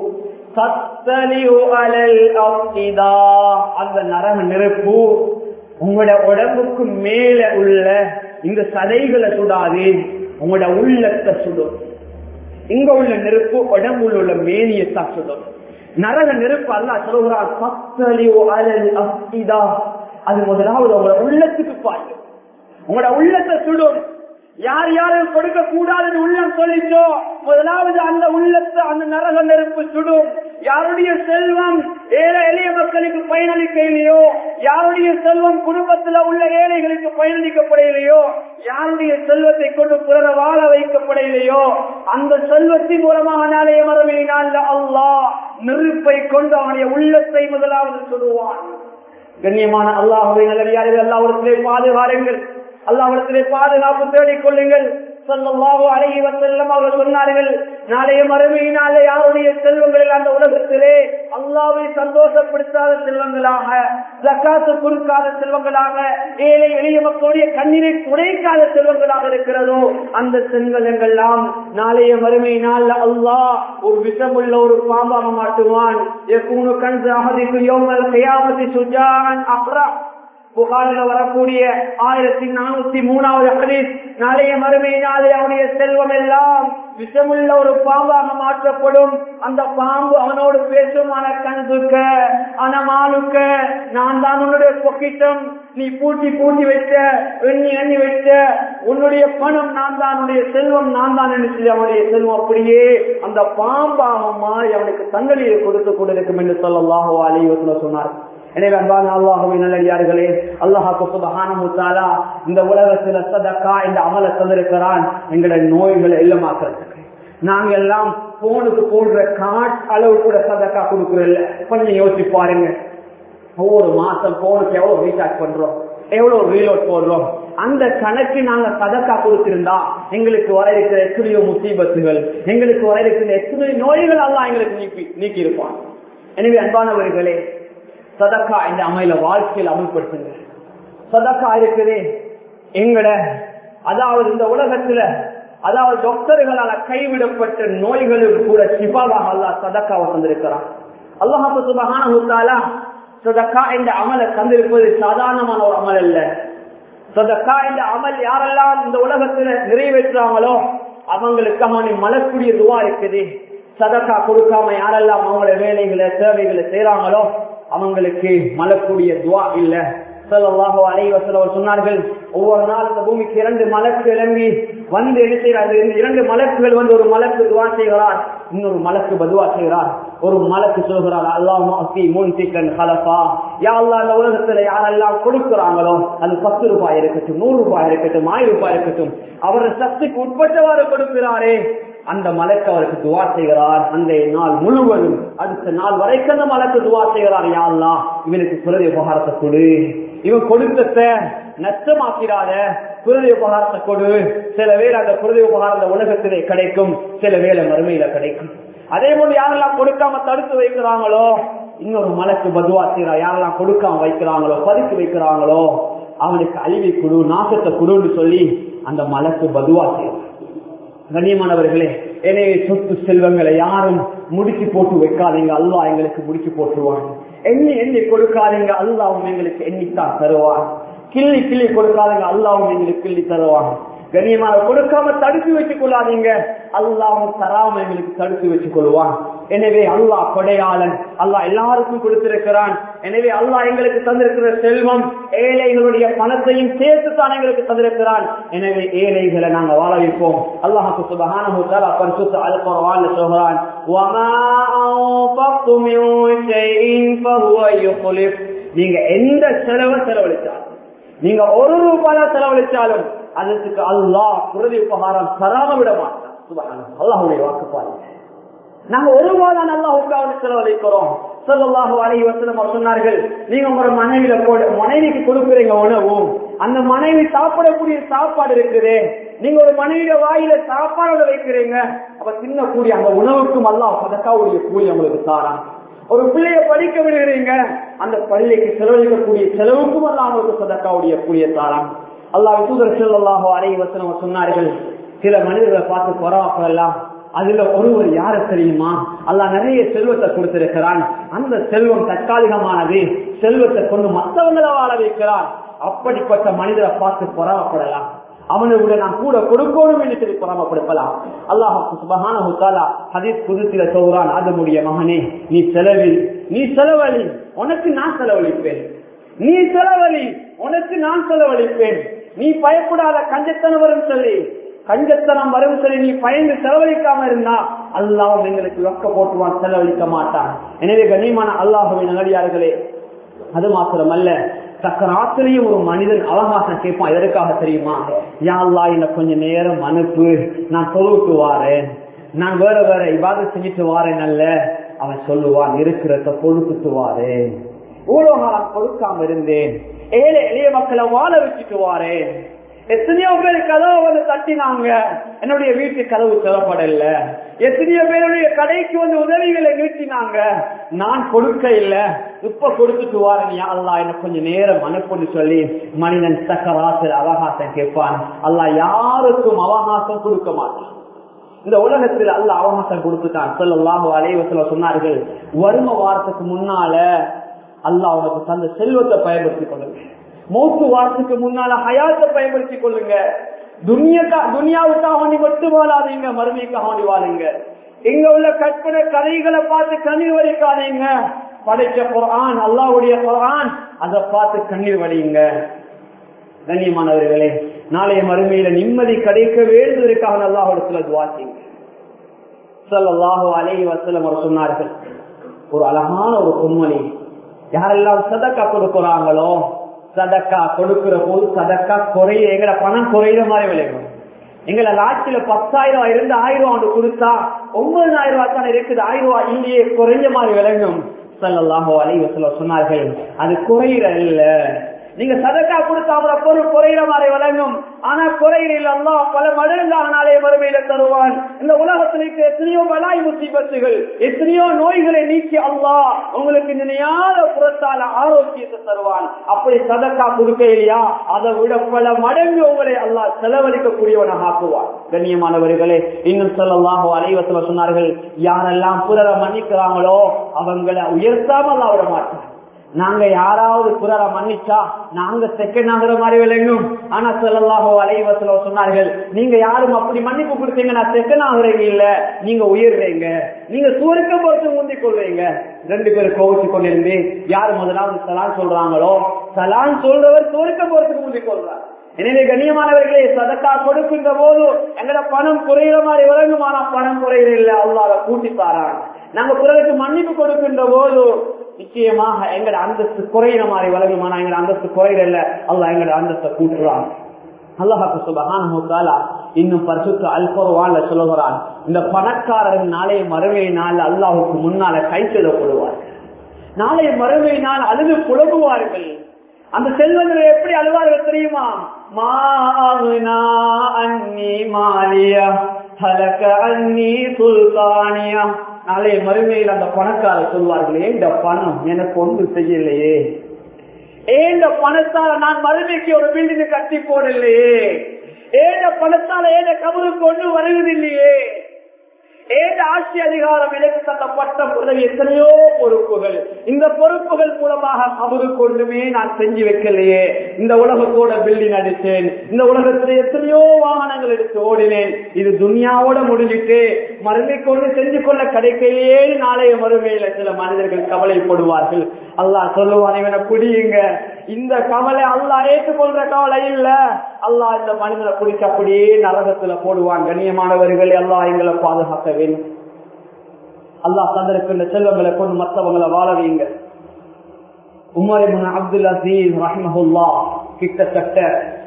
அந்த நரக நெருப்பு உங்களோட உடம்புக்கு மேல உள்ள இந்த சதைகளை சுடாது உங்களோட உள்ளத்தை சுடும் இங்க உள்ள நெருப்பு உடம்புல உள்ள மேனியத்தான் சுடும் நரக நெருப்பு அல்லா சொல்லுகிறார் அது முதலாவது உங்களோட உள்ளத்துக்கு பாயும் உங்களோட உள்ளத்தை சுடும் யார் யாரும் கொடுக்க கூடாதுன்னு உள்ளம் சொல்லிச்சோ முதலாவது அந்த உள்ளத்தை அந்த நரக நெருப்பு சுடும் யாருடைய செல்வம் ஏழை எளிய மக்களுக்கு பயனளிக்கலையோ யாருடைய செல்வம் குடும்பத்துல உள்ள ஏழைகளுக்கு பயனளிக்கப்படலையோ யாருடைய செல்வத்தை கொண்டு புறர வாழ வைக்கப்படலையோ அந்த செல்வத்தின் மூலமாக நாளைய மறுமையினால் அல்லாஹ் நெருப்பை கொண்டு அவனுடைய உள்ளத்தை முதலாவது சொல்லுவான் கண்ணியமான அல்லாஹுவை நல்லடியார்கள் அல்லாவிடத்திலே பாதுகாருங்கள் அல்லாவிடத்திலே பாதுகாப்பு தேடிக் கொள்ளுங்கள் சொல்லல்லாஹு அலைஹி வஸல்லம் அவர்கள் சொன்னார்கள் நாளைய மறுமையினாலே யாருடைய செல்வங்கள் அந்த உலகத்திலே அல்லாவை சந்தோஷப்படுத்தாத செல்வங்களாக ஜக்காத்து கொடுக்காத செல்வங்களாக ஏழை எளிய மக்களுடைய கண்ணீரை துடைக்காத செல்வங்களாக இருக்கிறதோ அந்த செல்வங்கள் எல்லாம் நாளைய மறுமையினால் அல்லாஹ் ஒரு விஷமுள்ள ஒரு பாம்பாக மாட்டுவான் எக்கூனு கண் அகதிக்கு யோமல் கையாமதி சுஜான் அப்ரா புகாரில் வரக்கூடிய ஆயிரத்தி நானூத்தி மூணாவது ஹதீஸ் நாளைய மறுமையினாலே அவனுடைய செல்வம் எல்லாம் விஷமுள்ள ஒரு பாம்பாக மாற்றப்படும் அந்த பாம்பு அவனோடு பேசும் ஆன கண்துக்க அனமாலுக்க நான் தான் உன்னுடைய பொக்கிட்டம் நீ பூட்டி பூட்டி வச்ச எண்ணி எண்ணி வச்ச உன்னுடைய பணம் நான் தான் உன்னுடைய செல்வம் நான் தான் என்று சொல்லி அவனுடைய செல்வம் அப்படியே அந்த பாம்பாக மாறி அவனுக்கு தங்களியை கொடுத்து கொண்டிருக்கும் என்று சொல்லலாக அலைவத்தில் சொன்னார் எனவே அன்பான அல்லாஹுவின் நல்லடியார்களே அல்லாஹாக்கு சுபஹானமுத்தாலா இந்த உலகத்துல சதக்கா இந்த அமல தந்திருக்கிறான் எங்களுடைய நோய்களை இல்லமாக்குறதுக்கு நாங்க எல்லாம் போனுக்கு போடுற காட் அளவு கூட சதக்கா கொடுக்கறதில்ல கொஞ்சம் யோசிச்சு பாருங்க ஒவ்வொரு மாசம் போனுக்கு எவ்வளவு ரீசார்ஜ் பண்றோம் எவ்வளவு ரீலோட் போடுறோம் அந்த கணக்கு நாங்க சதக்கா கொடுத்திருந்தா எங்களுக்கு வர இருக்கிற எத்தனையோ முசீபத்துகள் எங்களுக்கு வர இருக்கிற எத்தனை நோய்கள் எல்லாம் எங்களுக்கு நீக்கி நீக்கி இருப்பான் எனவே அன்பானவர்களே சதக்கா இந்த அமையில வாழ்க்கையில் அமல்படுத்துங்க சதக்கா இருக்குதே எங்கட அதாவது இந்த உலகத்துல அதாவது டாக்டர்களால கைவிடப்பட்ட நோய்களுக்கு கூட சிபாவாக அல்லா சதக்காவை தந்திருக்கிறான் அல்லாஹாப்பு சுபகான சதக்கா இந்த அமலை தந்திருப்பது சாதாரணமான ஒரு அமல் அல்ல சதக்கா இந்த அமல் யாரெல்லாம் இந்த உலகத்துல நிறைவேற்றாங்களோ அவங்களுக்கு அவனை மலக்கூடிய துவா இருக்குது சதக்கா கொடுக்காம யாரெல்லாம் அவங்களோட வேலைகளை சேவைகளை செய்யறாங்களோ அவங்களுக்கு மலக்கூடிய துவா இல்ல சொல்லவாக அலைவசல் சொன்னார்கள் ஒவ்வொரு நாள் இந்த பூமிக்கு இரண்டு மலக்கு இறங்கி வந்து என்ன செய்யறாரு இரண்டு மலக்குகள் வந்து ஒரு மலக்கு துவா செய்கிறார் இன்னொரு மலக்கு பதுவா செய்கிறார் ஒரு மலக்கு சொல்கிறார் அல்லாஹ் யா அல்லா இந்த உலகத்துல யாரெல்லாம் கொடுக்கிறாங்களோ அது பத்து ரூபாய் இருக்கட்டும் நூறு ரூபாய் இருக்கட்டும் ஆயிரம் ரூபாய் இருக்கட்டும் அவரது சக்திக்கு உட்பட்டவாறு கொடுக்கிறாரே அந்த மலைக்கு அவருக்கு துவா செய்கிறார் அந்த நாள் முழுவதும் அடுத்த நாள் வரைக்கும் அந்த மலைக்கு துவா செய்கிறார் யாரெல்லாம் இவனுக்கு குரதி உபகாரத்தை கொடு இவன் கொடுத்த நஷ்டமாக்கிறாத குருதி உபகாரத்தை கொடு சில வேலை அந்த குருதி உபகாரம் அந்த உலகத்திலே கிடைக்கும் சில வேலை மறுமையில கிடைக்கும் அதே போல யாரெல்லாம் கொடுக்காம தடுத்து வைக்கிறாங்களோ இன்னொரு மலைக்கு பதுவா செய்யறா யாரெல்லாம் கொடுக்காம வைக்கிறாங்களோ பதுக்கி வைக்கிறாங்களோ அவனுக்கு அழிவை குடு நாசத்தை குடுன்னு சொல்லி அந்த மலைக்கு பதுவா செய்யறான் கண்ணியமானவர்களே எனவே சொத்து செல்வங்களை யாரும் முடிச்சு போட்டு வைக்காதீங்க அல்லா எங்களுக்கு முடிச்சு போட்டுருவான் எண்ணி எண்ணி கொடுக்காதீங்க அல்லாவும் எங்களுக்கு எண்ணித்தான் தருவான் கிள்ளி கிள்ளி கொடுக்காதீங்க அல்லாவும் எங்களுக்கு கிள்ளி தருவான் கண்ணியமான கொடுக்காம தடுத்து வச்சுக் கொள்ளாதீங்க அல்லாவும் தராம எங்களுக்கு தடுத்து வச்சுக் கொள்வான் எனவே அல்லாஹ் கொடையாளன் அல்லாஹ் எல்லாருக்கும் கொடுத்திருக்கிறான் எனவே அல்லாஹ் எங்களுக்கு தந்திருக்கிற செல்வம் ஏழைகளுடைய பணத்தையும் சேர்த்து தான் எங்களுக்கு தந்திருக்கிறான் எனவே ஏழைகளை நாங்க வாழ வைப்போம் அல்லாஹுக்கு சுபஹானஹு தஆலா பரிசுத்த அல் குர்ஆன்ல சொல்றான் வமா அன்ஃபக்து மின் ஷைஇன் ஃபஹுவ யுக்லிஃப் நீங்க எந்த செலவை செலவழிச்சாலும் நீங்க ஒரு ரூபாய் செலவழிச்சாலும் அதற்கு அல்லாஹ் குருதி உபகாரம் தராம விட மாட்டான் சுபஹானஹு அல்லாஹ்வுடைய வாக்கு பாருங்க நாங்க ஒரு வாரம் அல்லாஹுக்காக செலவழிக்கிறோம் சொல்லல்லாஹு அலைஹி வஸல்லம் அவர் சொன்னார்கள் நீங்க உங்க மனைவியில போட மனைவிக்கு கொடுக்குறீங்க உணவு அந்த மனைவி சாப்பிடக்கூடிய சாப்பாடு இருக்குது நீங்க ஒரு மனைவிய வாயில சாப்பாடு வைக்கிறீங்க அப்ப தின்னக்கூடிய அந்த உணவுக்கும் அல்லாஹ் சதக்காவுடைய கூலி உங்களுக்கு தாரான் ஒரு பிள்ளைய படிக்க விடுகிறீங்க அந்த பள்ளிக்கு செலவழிக்கக்கூடிய செலவுக்கும் அல்லாஹ் உங்களுக்கு சதக்காவுடைய கூலிய தாரான் அல்லாஹ் தூதர் சொல்லல்லாஹு அலைஹி வஸல்லம் சொன்னார்கள் சில மனிதர்களை பார்த்து பொறாப்பெல்லாம் அதுல ஒருவர் யாரு தெரியுமா அல்லாஹ் நிறைய செல்வத்தை கொடுத்திருக்கிறான் அந்த செல்வம் தற்காலிகமானது செல்வத்தை கொண்டு மற்றவங்களை வாழ வைக்கிறான் அப்படிப்பட்ட மனிதரை பார்த்து பொறாமப்படலாம் அவனை விட நான் கூட கொடுக்கணும் என்று சொல்லி பொறாமப்படுத்தலாம் அல்லாஹ் சுபஹான ஹதீஸ் புதுசில சொல்றான் அதனுடைய மகனே நீ செலவி நீ செலவழி உனக்கு நான் செலவழிப்பேன் நீ செலவழி உனக்கு நான் செலவழிப்பேன் நீ பயப்படாத கஞ்சத்தனம் வரும் சொல்லி கஞ்சத்தனம் வரும் சொல்லி நீ பயந்து செலவழிக்காம இருந்தா அல்லாஹ் எங்களுக்கு லொக்க போட்டுவான் செலவழிக்க மாட்டான் எனவே கண்ணியமான அல்லாஹுவின் நல்லடியார்களே அது மாத்திரமல்ல சக்கராத்திரியும் ஒரு மனிதன் அவகாசம் கேட்பான் எதற்காக தெரியுமா யாழ்லா என்ன கொஞ்ச நேரம் அனுப்பு நான் தொழுவிட்டு வாரேன் நான் வேற வேற இவாத செஞ்சுட்டு வாரேன் அல்ல அவன் சொல்லுவான் இருக்கிறத பொழுத்துட்டு வாரேன் இவ்வளவு காலம் கொடுக்காம இருந்தேன் ஏழை எளிய மக்களை வாழ வச்சுட்டு வாரேன் எத்தனையோ பேர் கதவை வந்து தட்டினாங்க என்னுடைய வீட்டு கதவு திறப்படல எத்தனையோ பேருடைய கடைக்கு வந்து உதவிகளை நீட்டினாங்க நான் கொடுக்க இல்ல இப்ப கொடுத்துட்டு வாரன் அல்லா எனக்கு கொஞ்சம் நேரம் அனுப்புன்னு சொல்லி மனிதன் சக்கராசர் அவகாசம் கேட்பான் அல்லா யாருக்கும் அவகாசம் கொடுக்க மாட்டான் இந்த உலகத்தில் அல்ல அவகாசம் கொடுத்துட்டான் சொல்லலாக அலைவசல சொன்னார்கள் வரும வாரத்துக்கு முன்னால அல்லாஹ் உனக்கு தந்த செல்வத்தை பயன்படுத்திக் கொள்ளுங்க மௌத்து வாரத்துக்கு முன்னால ஹயாத்தை பயன்படுத்திக் கொள்ளுங்க துனியக்கா துனியாவுக்காக வேண்டி மட்டும் வாழாதீங்க மறுமைக்காக வேண்டி வாழுங்க இங்க உள்ள கற்பனை கதைகளை பார்த்து கண்ணீர் வலிக்காதீங்க படைச்ச குரான் அல்லாவுடைய குரான் அதை பார்த்து கண்ணீர் வலியுங்க கண்ணியமானவர்களே நாளைய மறுமையில நிம்மதி கிடைக்க வேண்டுவதற்காக அல்லாஹோட துவாசிங்க சல்லாஹோ அலை வசலம் அவர் சொன்னார்கள் ஒரு அழகான ஒரு பொன்மொழி யாரெல்லாம் சதக்கா கொடுக்கிறாங்களோ சதக்கா கொடுக்கிற போது சதக்கா குறைய எங்களை பணம் குறையிற மாதிரி விளையும் எங்களை லாட்சியில பத்தாயிரம் ரூபாய் இருந்து ஆயிரம் ரூபாய் கொடுத்தா ஒன்பதாயிரம் ரூபாய் தானே இருக்குது ஆயிரம் ரூபாய் இல்லையே குறைஞ்ச மாதிரி விளங்கும் சல்லாஹோ அலைவசல சொன்னார்கள் அது குறையிற இல்ல நீங்க சதக்கா கொடுத்தா அவரை பொருள் குறையிற மாதிரி விளங்கும் ஆனா குறையில அல்லா பல மடங்காக நாளே வறுமையில தருவான் இந்த உலகத்தில் இருக்க எத்தனையோ பலாய் முசிபத்துகள் எத்தனையோ நோய்களை நீக்கி அல்லா உங்களுக்கு நினையாத புறத்தால ஆரோக்கியத்தை தருவான் அப்படி சதக்கா கொடுக்க இல்லையா அதை விட பல மடங்கு உங்களை அல்லா செலவழிக்கக்கூடியவனாக ஆக்குவான் கண்ணியமானவர்களே இன்னும் சொல்லலாக அலைவசல சொன்னார்கள் யாரெல்லாம் புறரை மன்னிக்கிறாங்களோ அவங்களை உயர்த்தாமல் விட மாட்டான் நாங்க யாராவது புறர மன்னிச்சா நாங்க செகண்ட் ஆகிற மாதிரி விளங்கும் ஆனா சொல்லலாகோ அலைவசல சொன்னார்கள் நீங்க யாரும் அப்படி மன்னிப்பு கொடுத்தீங்கன்னா செகண்ட் ஆகுறீங்க இல்ல நீங்க உயர்றீங்க நீங்க சுவருக்க பொறுத்து முந்திக் கொள்வீங்க ரெண்டு பேரும் கோவிச்சு கொண்டிருந்து யாரு முதலாவது சலான் சொல்றாங்களோ சலான் சொல்றவர் சுவருக்க பொறுத்துக்கு முந்திக் கொள்றாங்க எனவே கண்ணியமானவர்களே சதக்கா கொடுக்கின்ற போது எங்கட பணம் குறையிற மாதிரி விளங்கும் ஆனா பணம் குறையிற இல்ல அல்லாத கூட்டி தாராங்க நாங்க பிறருக்கு மன்னிப்பு கொடுக்கின்ற போது நிச்சயமாக எங்கட அந்தஸ்து குறையிற மாதிரி விளங்கும் ஆனா எங்கட அந்தஸ்து குறையிற இல்ல அல்ல எங்கட அந்தஸ்தை கூட்டுறாங்க அல்லாஹாக்கு சுபகான இன்னும் பரிசுத்த அல்பருவான்ல சொல்லுகிறான் இந்த பணக்காரரின் நாளைய மறுமை நாள் அல்லாஹுக்கு முன்னால கை செல்லப்படுவார் நாளைய மறுமை நாள் அழுது புலகுவார்கள் அந்த செல்வங்களை எப்படி அழுவார்கள் தெரியுமா மாவுனா அன்னி மாலியா ஹலக அன்னி சுல்தானியா நாளைய மறுமையில் அந்த பணக்காரர் சொல்வார்களே இந்த பணம் எனக்கு ஒன்று செய்யலையே ஏந்த பணத்தால நான் மறுமைக்கு ஒரு பில்டிங் கட்டி போடலையே ஏந்த பணத்தால ஏந்த கபருக்கு ஒன்று வருவதில்லையே ஏத ஆட்சி அதிகாரம் எனக்கு தந்த பட்டம் உதவி எத்தனையோ பொறுப்புகள் இந்த பொறுப்புகள் மூலமாக அவருக்கு ஒன்றுமே நான் செஞ்சு வைக்கலையே இந்த உலகத்தோட பில்டிங் அடித்தேன் இந்த உலகத்துல எத்தனையோ வாகனங்கள் எடுத்து ஓடினேன் இது துனியாவோட முடிஞ்சிட்டு மறுமைக்கு ஒன்று செஞ்சு கொள்ள கிடைக்கலையே நாளைய மறுமையில சில மனிதர்கள் கவலைப்படுவார்கள் அல்லாஹ் சொல்லுவான் இவனை புடியுங்க இந்த கவலை அல்லாஹ் ஏற்றுக்கொள்ற கவலை இல்ல அல்லாஹ் இந்த மனிதனை பிடிச்ச அப்படியே நரகத்துல போடுவான் கண்ணியமானவர்கள் எல்லாம் எங்களை பாதுகாக்க வேண்டும் அல்லாஹ் தந்திருக்கின்ற செல்வங்களை கொண்டு மற்றவங்களை வாழ வைங்க உமர் அப்துல் அசீஸ் ரஹ்மஹுல்லா கிட்டத்தட்ட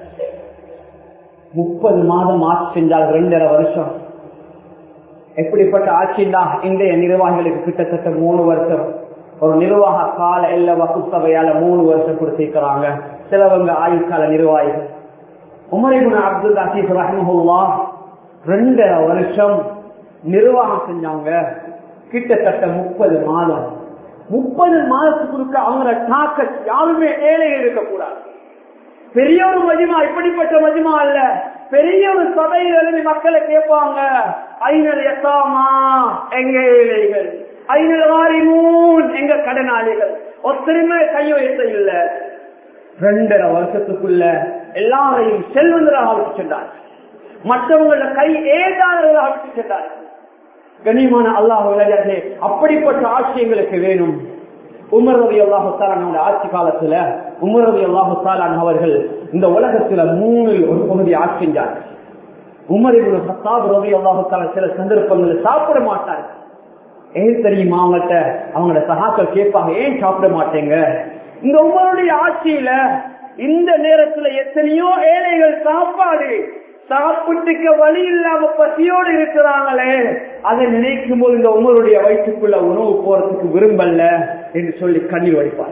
முப்பது மாதம் ஆட்சி செஞ்சால் ரெண்டரை வருஷம் எப்படிப்பட்ட ஆட்சிண்டா இன்றைய நிர்வாகிகளுக்கு கிட்டத்தட்ட மூணு வருஷம் ஒரு நிர்வாக கால எல்ல வகுப்பவையால மூணு வருஷம் கொடுத்திருக்கிறாங்க சிலவங்க ஆயுட்கால நிர்வாகிகள் உமரிபுன் அப்துல் அசீஸ் ரஹ்மஹுல்லா ரெண்டரை வருஷம் நிர்வாகம் செஞ்சாங்க கிட்டத்தட்ட முப்பது மாதம் முப்பது மாதத்துக்கு அவங்கள தாக்க யாருமே ஏழைகள் இருக்கக்கூடாது பெரிய ஒரு மஜிமா இப்படிப்பட்ட மஜிமா அல்ல பெரிய ஒரு சபையில் எழுதி மக்களை கேட்பாங்க ஐநூறு எட்டாமா எங்க ஏழைகள் ஐநூறு வாரி மூன் எங்க கடனாளிகள் ஒத்தருமே கையெழுத்த இல்ல ரெண்டரை வருஷத்துக்குள்ள எல்லாரையும் செல்வந்தராக விட்டு சென்றார் மற்றவங்கள கை ஏதாளர்களாக விட்டு சென்றார் கனிமான அல்லாஹ் அப்படிப்பட்ட ஆட்சியங்களுக்கு வேணும் உமர் ரவி அல்லாஹு ஆட்சி காலத்துல உமர் ரவி அல்லாஹு அவர்கள் இந்த உலகத்துல மூணில் ஒரு பகுதி ஆட்சி செஞ்சார்கள் உமர் சத்தாப் ரவி அல்லாஹு சில சந்தர்ப்பங்களில் சாப்பிட மாட்டார்கள் ஏன் தெரியுமா அவங்கள்ட்ட அவங்களோட சகாக்கள் கேட்பாங்க ஏன் சாப்பிட மாட்டேங்க இந்த உமருடைய ஆட்சியில இந்த நேரத்துல எத்தனையோ ஏழைகள் சாப்பாடு சாப்பிட்டுக்க வழி இல்லாம பசியோடு இருக்கிறாங்களே அதை நினைக்கும் போது இந்த உமருடைய வயிற்றுக்குள்ள உணவு போறதுக்கு விரும்பல என்று சொல்லி கண்ணீர் வடிப்பார்கள்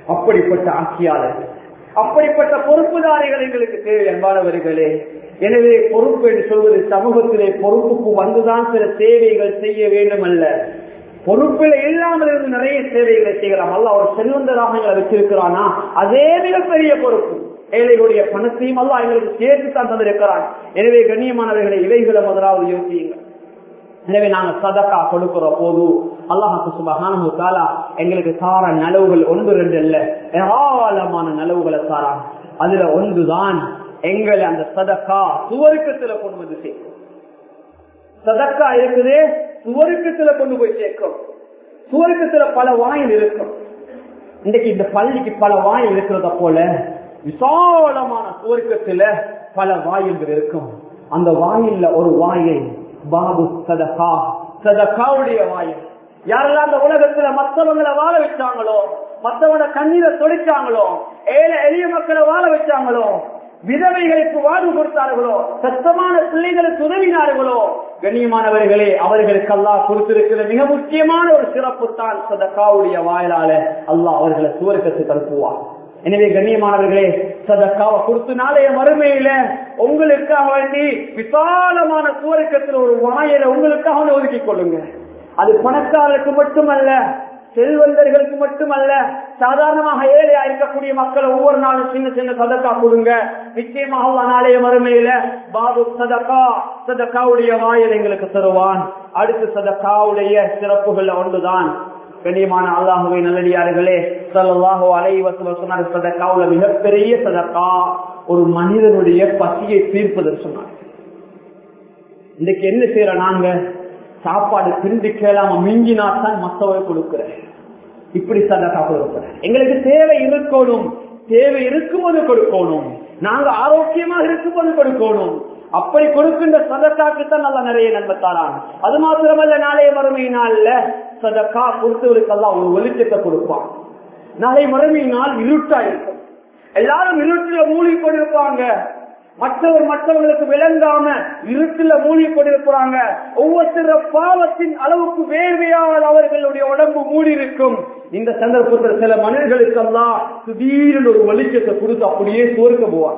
அப்படிப்பட்ட ஆட்சியாளர்கள் அப்படிப்பட்ட பொறுப்புதாரிகள் எங்களுக்கு தேவை என்பானவர்களே எனவே பொறுப்பு என்று சொல்வது சமூகத்திலே பொறுப்புக்கு வந்துதான் சில சேவைகள் செய்ய வேண்டும் அல்ல பொறுப்பில் இல்லாமல் இருந்து நிறைய சேவைகளை செய்யலாம் அல்ல அவர் செல்வந்தராக எங்களை வச்சிருக்கிறானா அதே மிகப்பெரிய பொறுப்பு ஏழைகளுடைய பணத்தையும் அல்ல எங்களுக்கு சேர்த்து தான் தந்திருக்கிறான் எனவே கண்ணியமானவர்களை இவைகளை முதலாவது யோசியுங்கள் எனவே நாங்க சதக்கா கொடுக்கிற போது அல்லாஹு சுபஹானு தாலா எங்களுக்கு தார நலவுகள் ஒன்று ரெண்டு இல்ல ஏராளமான நலவுகளை தாரான் அதுல ஒன்றுதான் எங்களை அந்த சதக்கா சுவருக்கத்துல கொண்டு வந்து சேர்க்கும் சதக்கா இருக்குது சுவருக்கத்துல கொண்டு போய் சேர்க்கும் சுவருக்கத்துல பல வாயில் இருக்கும் இன்றைக்கு இந்த பள்ளிக்கு பல வாயில் இருக்கிறத போல விசாலமான சுவர்க்கத்துல பல வாயில்கள் இருக்கும் அந்த வாயில்ல ஒரு வாயை பாபு சதகா சதகாவுடைய வாயில் யாரெல்லாம் அந்த உலகத்துல மத்தவங்களை வாழ வச்சாங்களோ மத்தவங்கள கண்ணீரை தொழிச்சாங்களோ ஏழை எளிய மக்களை வாழ வச்சாங்களோ விதவைகளுக்கு வாழ்வு கொடுத்தார்களோ சத்தமான பிள்ளைகளுக்கு உதவினார்களோ கண்ணியமானவர்களே அவர்களுக்கு அல்லாஹ் கொடுத்திருக்கிற மிக முக்கியமான ஒரு சிறப்பு தான் சதக்காவுடைய வாயிலால அல்லாஹ் அவர்களை சுவர்க்கத்துக்கு அனுப்புவார் எனவே கண்ணியமானவர்களே சதக்காவை கொடுத்து நாளைய மறுமையில உங்களுக்காக வேண்டி விசாலமான சுவர்க்கத்தில் ஒரு வாயில உங்களுக்காக ஒதுக்கி கொள்ளுங்க அது பணக்காரருக்கு மட்டுமல்ல செல்வந்தர்களுக்கு மட்டுமல்ல சாதாரணமாக ஏழையா இருக்கக்கூடிய மக்கள் ஒவ்வொரு நாளும் சின்ன சின்ன சதக்கா கொடுங்க நிச்சயமாக நாளைய மறுமையில பாபு சதக்கா சதக்காவுடைய வாயில் எங்களுக்கு தருவான் அடுத்து சதக்காவுடைய சிறப்புகள் ஒன்றுதான் கண்ணியமான அல்லாஹுவை நல்லடியார்களே சல்லாஹோ அலைவசம் சொன்னார் சதக்காவுல மிகப்பெரிய சதக்கா ஒரு மனிதனுடைய பசியை தீர்ப்பதற்கு சொன்னார் இன்னைக்கு என்ன செய்யற நாங்க சாப்பாடு பிரிந்து கேளாம மிஞ்சினா தான் மத்தவை கொடுக்கிறேன் இப்படி சதக்கா கொடுக்கிறேன் எங்களுக்கு தேவை இருக்கணும் தேவை இருக்கும்போது கொடுக்கணும் நாங்க ஆரோக்கியமாக இருக்கும்போது கொடுக்கணும் அப்படி கொடுக்கின்ற சதக்காக்கு தான் நல்லா நிறைய நன்மை தாரான் அது மாத்திரமல்ல நாளைய மறுமை நாள்ல சதக்கா கொடுத்தவருக்கெல்லாம் ஒரு வெளிச்சத்தை கொடுப்பான் நாளை மறுமை நாள் இருட்டா இருக்கும் எல்லாரும் இருட்டுல மூழ்கி கொண்டிருப்பாங்க மற்றவர் மற்றவர்களுக்கு விளங்காம இருட்டுல மூழ்கி கொண்டிருக்கிறாங்க ஒவ்வொருத்தர பாவத்தின் அளவுக்கு வேர்வையால் அவர்களுடைய உடம்பு மூடி இருக்கும் இந்த சந்தர்ப்பத்தில் சில மனிதர்களுக்கு எல்லாம் திடீரென ஒரு வெளிச்சத்தை கொடுத்து அப்படியே சோர்க்க போவாங்க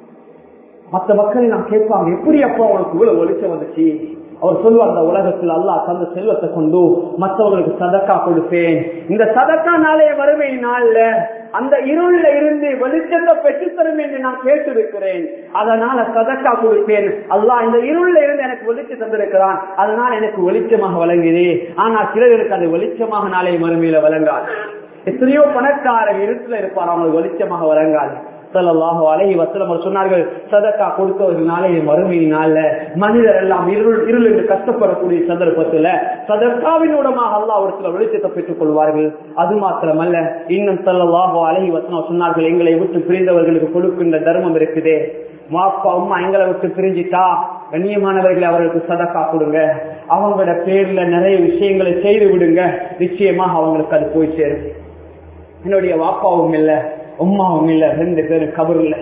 மற்ற மக்கள் நான் கேட்பாங்க எப்படி அப்பா உனக்கு இவ்வளவு வெளிச்சம் வந்துச்சு அவர் சொல்லுவார் அந்த உலகத்தில் அல்லாஹ் தந்த செல்வத்தை கொண்டு மற்றவங்களுக்கு சதக்கா கொடுப்பேன் இந்த சதக்கா நாளைய வறுமை நாள்ல அந்த இருள்ல இருந்து வெளிச்சத்தை பெற்றுத்தரும் என்று நான் கேட்டிருக்கிறேன் அதனால சதக்கா கொடுப்பேன் அல்லாஹ் இந்த இருள்ல இருந்து எனக்கு வெளிச்சம் தந்திருக்கிறான் அதனால எனக்கு வெளிச்சமாக வழங்குது ஆனா சிலருக்கு அது வெளிச்சமாக நாளைய மறுமையில வழங்காது எத்தனையோ பணக்கார இருட்டுல இருப்பார் அவங்களுக்கு வெளிச்சமாக வழங்காது சல்லாஹு அலஹி வசலம் சொன்னார்கள் சதக்கா கொடுத்தவர்கள் நாளைய மறுமையினால மனிதர் எல்லாம் இருள் இருள் என்று கஷ்டப்படக்கூடிய சந்தர்ப்பத்துல சதக்காவினூடமாக அல்லா ஒரு சில வெளிச்சத்தை பெற்றுக் கொள்வார்கள் அது மாத்திரமல்ல இன்னும் சல்லாஹு அலஹி வசனம் சொன்னார்கள் எங்களை விட்டு பிரிந்தவர்களுக்கு கொடுக்கின்ற தர்மம் இருக்குதே மாப்பா அம்மா எங்களை விட்டு பிரிஞ்சிட்டா கண்ணியமானவர்களை அவர்களுக்கு சதக்கா கொடுங்க அவங்களோட பேர்ல நிறைய விஷயங்களை செய்து விடுங்க நிச்சயமாக அவங்களுக்கு அது போய் சேரும் என்னுடைய வாப்பாவும் இல்லை உமாவும் இல்ல ரெண்டு பேரும் கபருல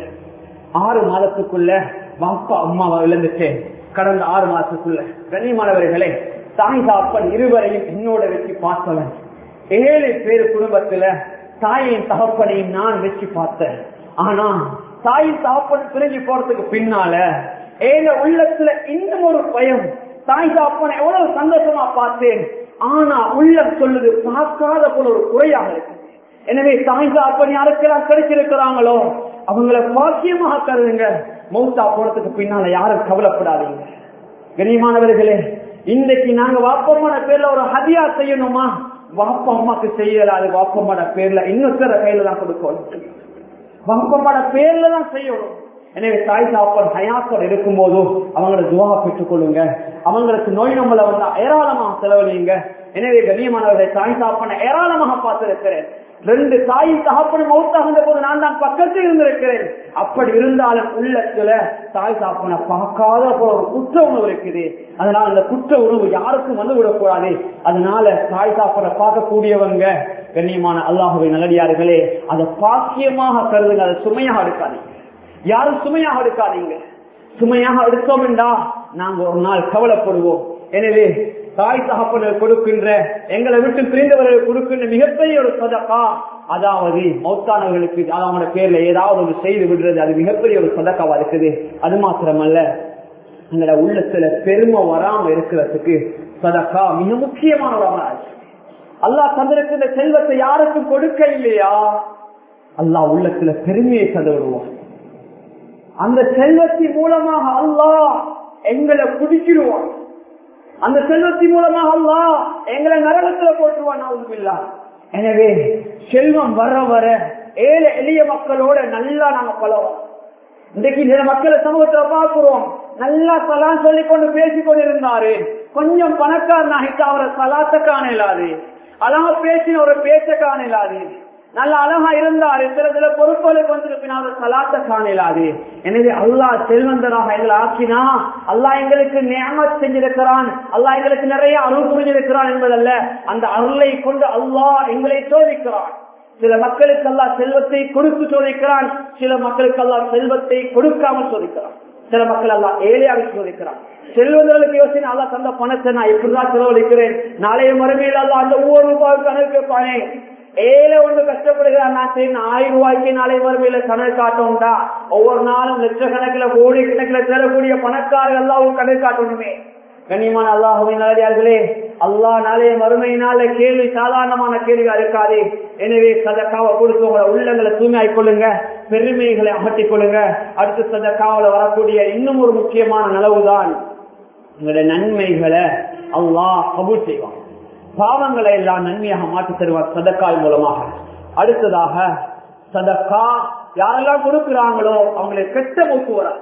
ஆறு மாதத்துக்குள்ள பாப்பா அம்மாவை இழந்துட்டேன் கடந்த ஆறு மாதத்துக்குள்ள கண்ணியமானவர்களே தாய் தாப்பன் இருவரையும் என்னோட வச்சு பார்த்தவன் ஏழு பேர் குடும்பத்துல தாயின் தகப்பனையும் நான் வச்சு பார்த்தேன் ஆனா தாயின் தகப்பன் பிரிஞ்சு போறதுக்கு பின்னால ஏழு உள்ளத்துல இன்னும் ஒரு பயம் தாய் தாப்பனை எவ்வளவு சந்தோஷமா பார்த்தேன் ஆனா உள்ளம் சொல்லுது பார்க்காத போல ஒரு குறையாக இருக்கு எனவே தாய் அப்பன் யாருக்கெல்லாம் கிடைச்சிருக்கிறாங்களோ அவங்கள பாக்கியமாக கருதுங்க மௌத்தா போறதுக்கு பின்னால யாரும் கவலைப்படாதீங்க கனியமானவர்களே இன்றைக்கு நாங்க வாப்பம்மான பேர்ல ஒரு ஹதியா செய்யணுமா வாப்பா அம்மாக்கு செய்யலாது வாப்பம்மாட பேர்ல இன்னொருத்தர கையில தான் கொடுக்கணும் வாப்பம்மாட பேர்ல தான் செய்யணும் எனவே தாய் சாப்பன் ஹயாத்தோட இருக்கும் போதும் அவங்களோட துவா பெற்றுக் கொள்ளுங்க அவங்களுக்கு நோய் நம்மள வந்து ஏராளமாக செலவழியுங்க எனவே கண்ணியமானவர்களை தாய் சாப்பனை ஏராளமாக பார்த்திருக்கிறேன் ரெண்டு தாய் தகப்பனும் மௌத்தாகின்ற போது நான் தான் பக்கத்தில் இருந்திருக்கிறேன் அப்படி இருந்தாலும் உள்ளத்துல தாய் தாப்பனை பார்க்காத போல ஒரு குற்ற உணவு இருக்குது அதனால அந்த குற்ற உணவு யாருக்கும் வந்து விடக்கூடாது அதனால தாய் தாப்பனை பார்க்கக்கூடியவங்க கண்ணியமான அல்லாஹுவை நல்லடியார்களே அதை பாக்கியமாக கருதுங்க அதை சுமையாக எடுக்காதீங்க யாரும் சுமையாக எடுக்காதீங்க சுமையாக எடுத்தோம் என்றா நாங்க ஒரு நாள் கவலைப்படுவோம் எனவே தாய் தகப்பனர் கொடுக்கின்ற எங்களை விட்டு பிரிந்தவர்கள் கொடுக்கின்ற மிகப்பெரிய ஒரு சதக்கா அதாவது மௌத்தானவர்களுக்கு அவங்களோட பேர்ல ஏதாவது ஒரு செய்து விடுறது அது மிகப்பெரிய ஒரு சதக்காவா இருக்குது அது மாத்திரமல்ல எங்களோட உள்ளத்துல பெருமை வராம இருக்கிறதுக்கு சதக்கா மிக முக்கியமான ஒரு அமராஜ் அல்லாஹ் தந்திருக்கிற செல்வத்தை யாருக்கும் கொடுக்க இல்லையா அல்லாஹ் உள்ளத்துல பெருமையை தந்துவிடுவான் அந்த செல்வத்தின் மூலமாக அல்லாஹ் எங்களை குடிச்சிடுவான் அந்த செல்வத்தின் மூலமாக அல்லாஹ் எங்களை நரகத்துல போட்டுருவான் இல்லா எனவே செல்வம் வர வர ஏழை எளிய மக்களோட நல்லா நாங்க பழவோம் இன்றைக்கு சில மக்களை சமூகத்துல பார்க்கிறோம் நல்லா சலாம் சொல்லி கொண்டு பேசிக் கொண்டிருந்தாரு கொஞ்சம் பணக்காரன் ஆகிட்டு அவரை சலாத்த காணலாது அழகா பேசின ஒரு பேச்ச காணலாது நல்ல அழகா இருந்தாரு சில சில பொறுப்புகளை கொண்டிருப்பின அவர் சலாத்த காணலாது எனவே அல்லாஹ் செல்வந்தராக எங்களை ஆக்கினா அல்லாஹ் எங்களுக்கு நியமத் செஞ்சிருக்கிறான் அல்லாஹ் எங்களுக்கு நிறைய அருள் புரிஞ்சிருக்கிறான் என்பதல்ல அந்த அருளை கொண்டு அல்லாஹ் எங்களை சோதிக்கிறான் சில மக்களுக்கு எல்லாம் செல்வத்தை கொடுத்து சோதிக்கிறான் சில மக்களுக்கு எல்லாம் செல்வத்தை கொடுக்காமல் சோதிக்கிறான் சில மக்கள் எல்லாம் ஏழையாக சோதிக்கிறான் செல்வந்தர்களுக்கு யோசனை அல்லா தந்த பணத்தை நான் எப்படிதான் செலவழிக்கிறேன் நாளைய மறுமையில் அல்ல அந்த ஒவ்வொரு ரூபாய்க்கு கணக்கு கேட்பானே ஏழை ஒன்று கஷ்டப்படுகிறான் நான் சரி ஆயிரம் ரூபாய்க்கு நாளை மறுமையில கணக்கு காட்டணும்டா ஒவ்வொரு நாளும் லட்சக்கணக்கில் கோடி கணக்கில் தரக்கூடிய பணக்காரர்கள் எல்லாம் கணக்கு காட்டணுமே கண்ணியமான அல்லாஹுவின் நல்லடியார்களே அல்லாஹ் நாளைய மறுமையினால கேள்வி சாதாரணமான கேள்வியா இருக்காது எனவே சதக்காவை கொடுத்து உங்களை உள்ளங்களை தூய்மையாய் கொள்ளுங்க பெருமைகளை அகற்றிக் கொள்ளுங்க அடுத்து சதக்காவில வரக்கூடிய இன்னும் ஒரு முக்கியமான நலவுதான் உங்களுடைய நன்மைகளை அல்லாஹ் கபூல் செய்வான் பாவங்களை எல்லாம் நன்மையாக மாற்றி தருவார் சதக்காய் மூலமாக அடுத்ததாக சதக்கா யாரெல்லாம் கொடுக்கிறாங்களோ அவங்களுக்கு கெட்ட மூக்கு வராது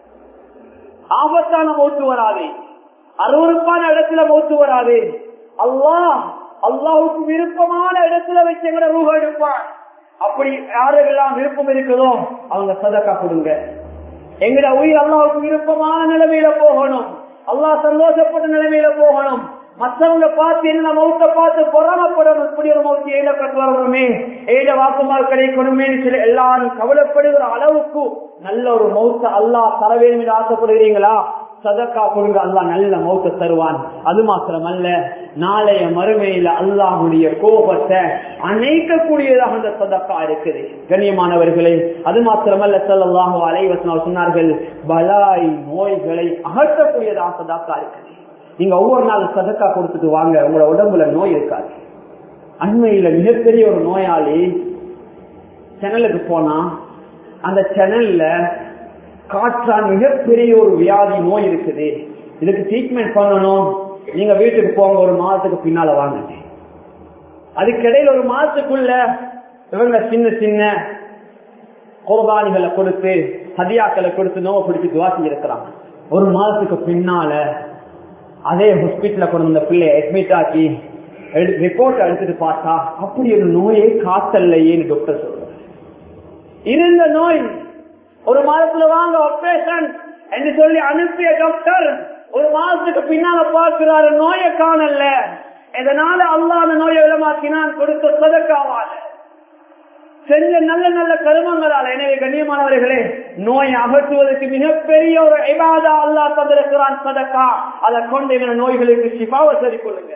ஆபத்தான மூக்கு வராது அருவறுப்பான இடத்துல மூத்து வராது அல்லாஹ் அல்லாவுக்கு விருப்பமான இடத்துல வச்சு எங்களை ரூபா எடுப்பான் அப்படி யாருக்கெல்லாம் விருப்பம் இருக்குதோ அவங்க சதக்கா கொடுங்க எங்கட உயிர் அல்லாவுக்கு விருப்பமான நிலைமையில போகணும் அல்லாஹ் சந்தோஷப்பட்ட நிலைமையில போகணும் மற்றவங்க பார்த்து என்ன மௌத்த பார்த்து பொறாமப்படணும் இப்படி ஒரு மௌத்தி ஏழை கட்டு வரணுமே ஏழை வாக்குமார் கிடைக்கணுமே சில எல்லாரும் கவலைப்படுகிற அளவுக்கு நல்ல ஒரு மௌத்த அல்லாஹ் தர வேண்டும் என்று ஆசைப்படுகிறீங்களா சதக்கா கொடுங்க அல்லாஹ் நல்ல மௌத்த தருவான் அது மாத்திரமல்ல நாளைய மறுமையில அல்லாஹுடைய கோபத்தை அணைக்கக்கூடியதாக அந்த சதக்கா இருக்குது கண்ணியமானவர்களே அது மாத்திரமல்ல சொல்லலாக அலைவசனம் சொன்னார்கள் பலாய் நோய்களை அகற்றக்கூடியதாக சதக்கா இருக்குது நீங்க ஒவ்வொரு நாள் சதக்கா கொடுத்துட்டு வாங்க உங்களோட உடம்புல நோய் இருக்காது அண்மையில மிகப்பெரிய ஒரு நோயாளி சேனலுக்கு போனா அந்த சேனல்ல காற்றான் மிகப்பெரிய ஒரு வியாதி நோய் இருக்குது இதுக்கு ட்ரீட்மெண்ட் பண்ணணும் நீங்க வீட்டுக்கு போங்க ஒரு மாதத்துக்கு பின்னால வாங்க அதுக்கிடையில ஒரு மாதத்துக்குள்ள இவங்க சின்ன சின்ன குர்பானிகளை கொடுத்து ஹதியாக்களை கொடுத்து நோவை பிடிச்சி துவா செஞ்சிருக்கிறாங்க ஒரு மாதத்துக்கு பின்னால அதே ஹாஸ்பிட்டல கொண்டு வந்த பிள்ளைய அட்மிட் ஆக்கி ரிப்போர்ட் எடுத்துட்டு பார்த்தா அப்படி ஒரு நோயை காத்தல்லையேன்னு டாக்டர் சொல்றாரு இருந்த நோய் ஒரு மாதத்துல வாங்க ஆபரேஷன் என்று சொல்லி அனுப்பிய டாக்டர் ஒரு மாதத்துக்கு பின்னால பார்க்கிறாரு நோயை காணல இதனால அல்லா அந்த நோயை விளமாக்கினான் கொடுத்த சதக்காவால செஞ்ச நல்ல நல்ல கருமங்களால் எனவே கண்ணியமானவர்களே நோயை அகற்றுவதற்கு மிகப்பெரிய ஒரு இபாதா அல்லா தந்திருக்கிறான் சதக்கா அதை கொண்டு எங்களை நோய்களுக்கு சிபாவை சரி கொள்ளுங்க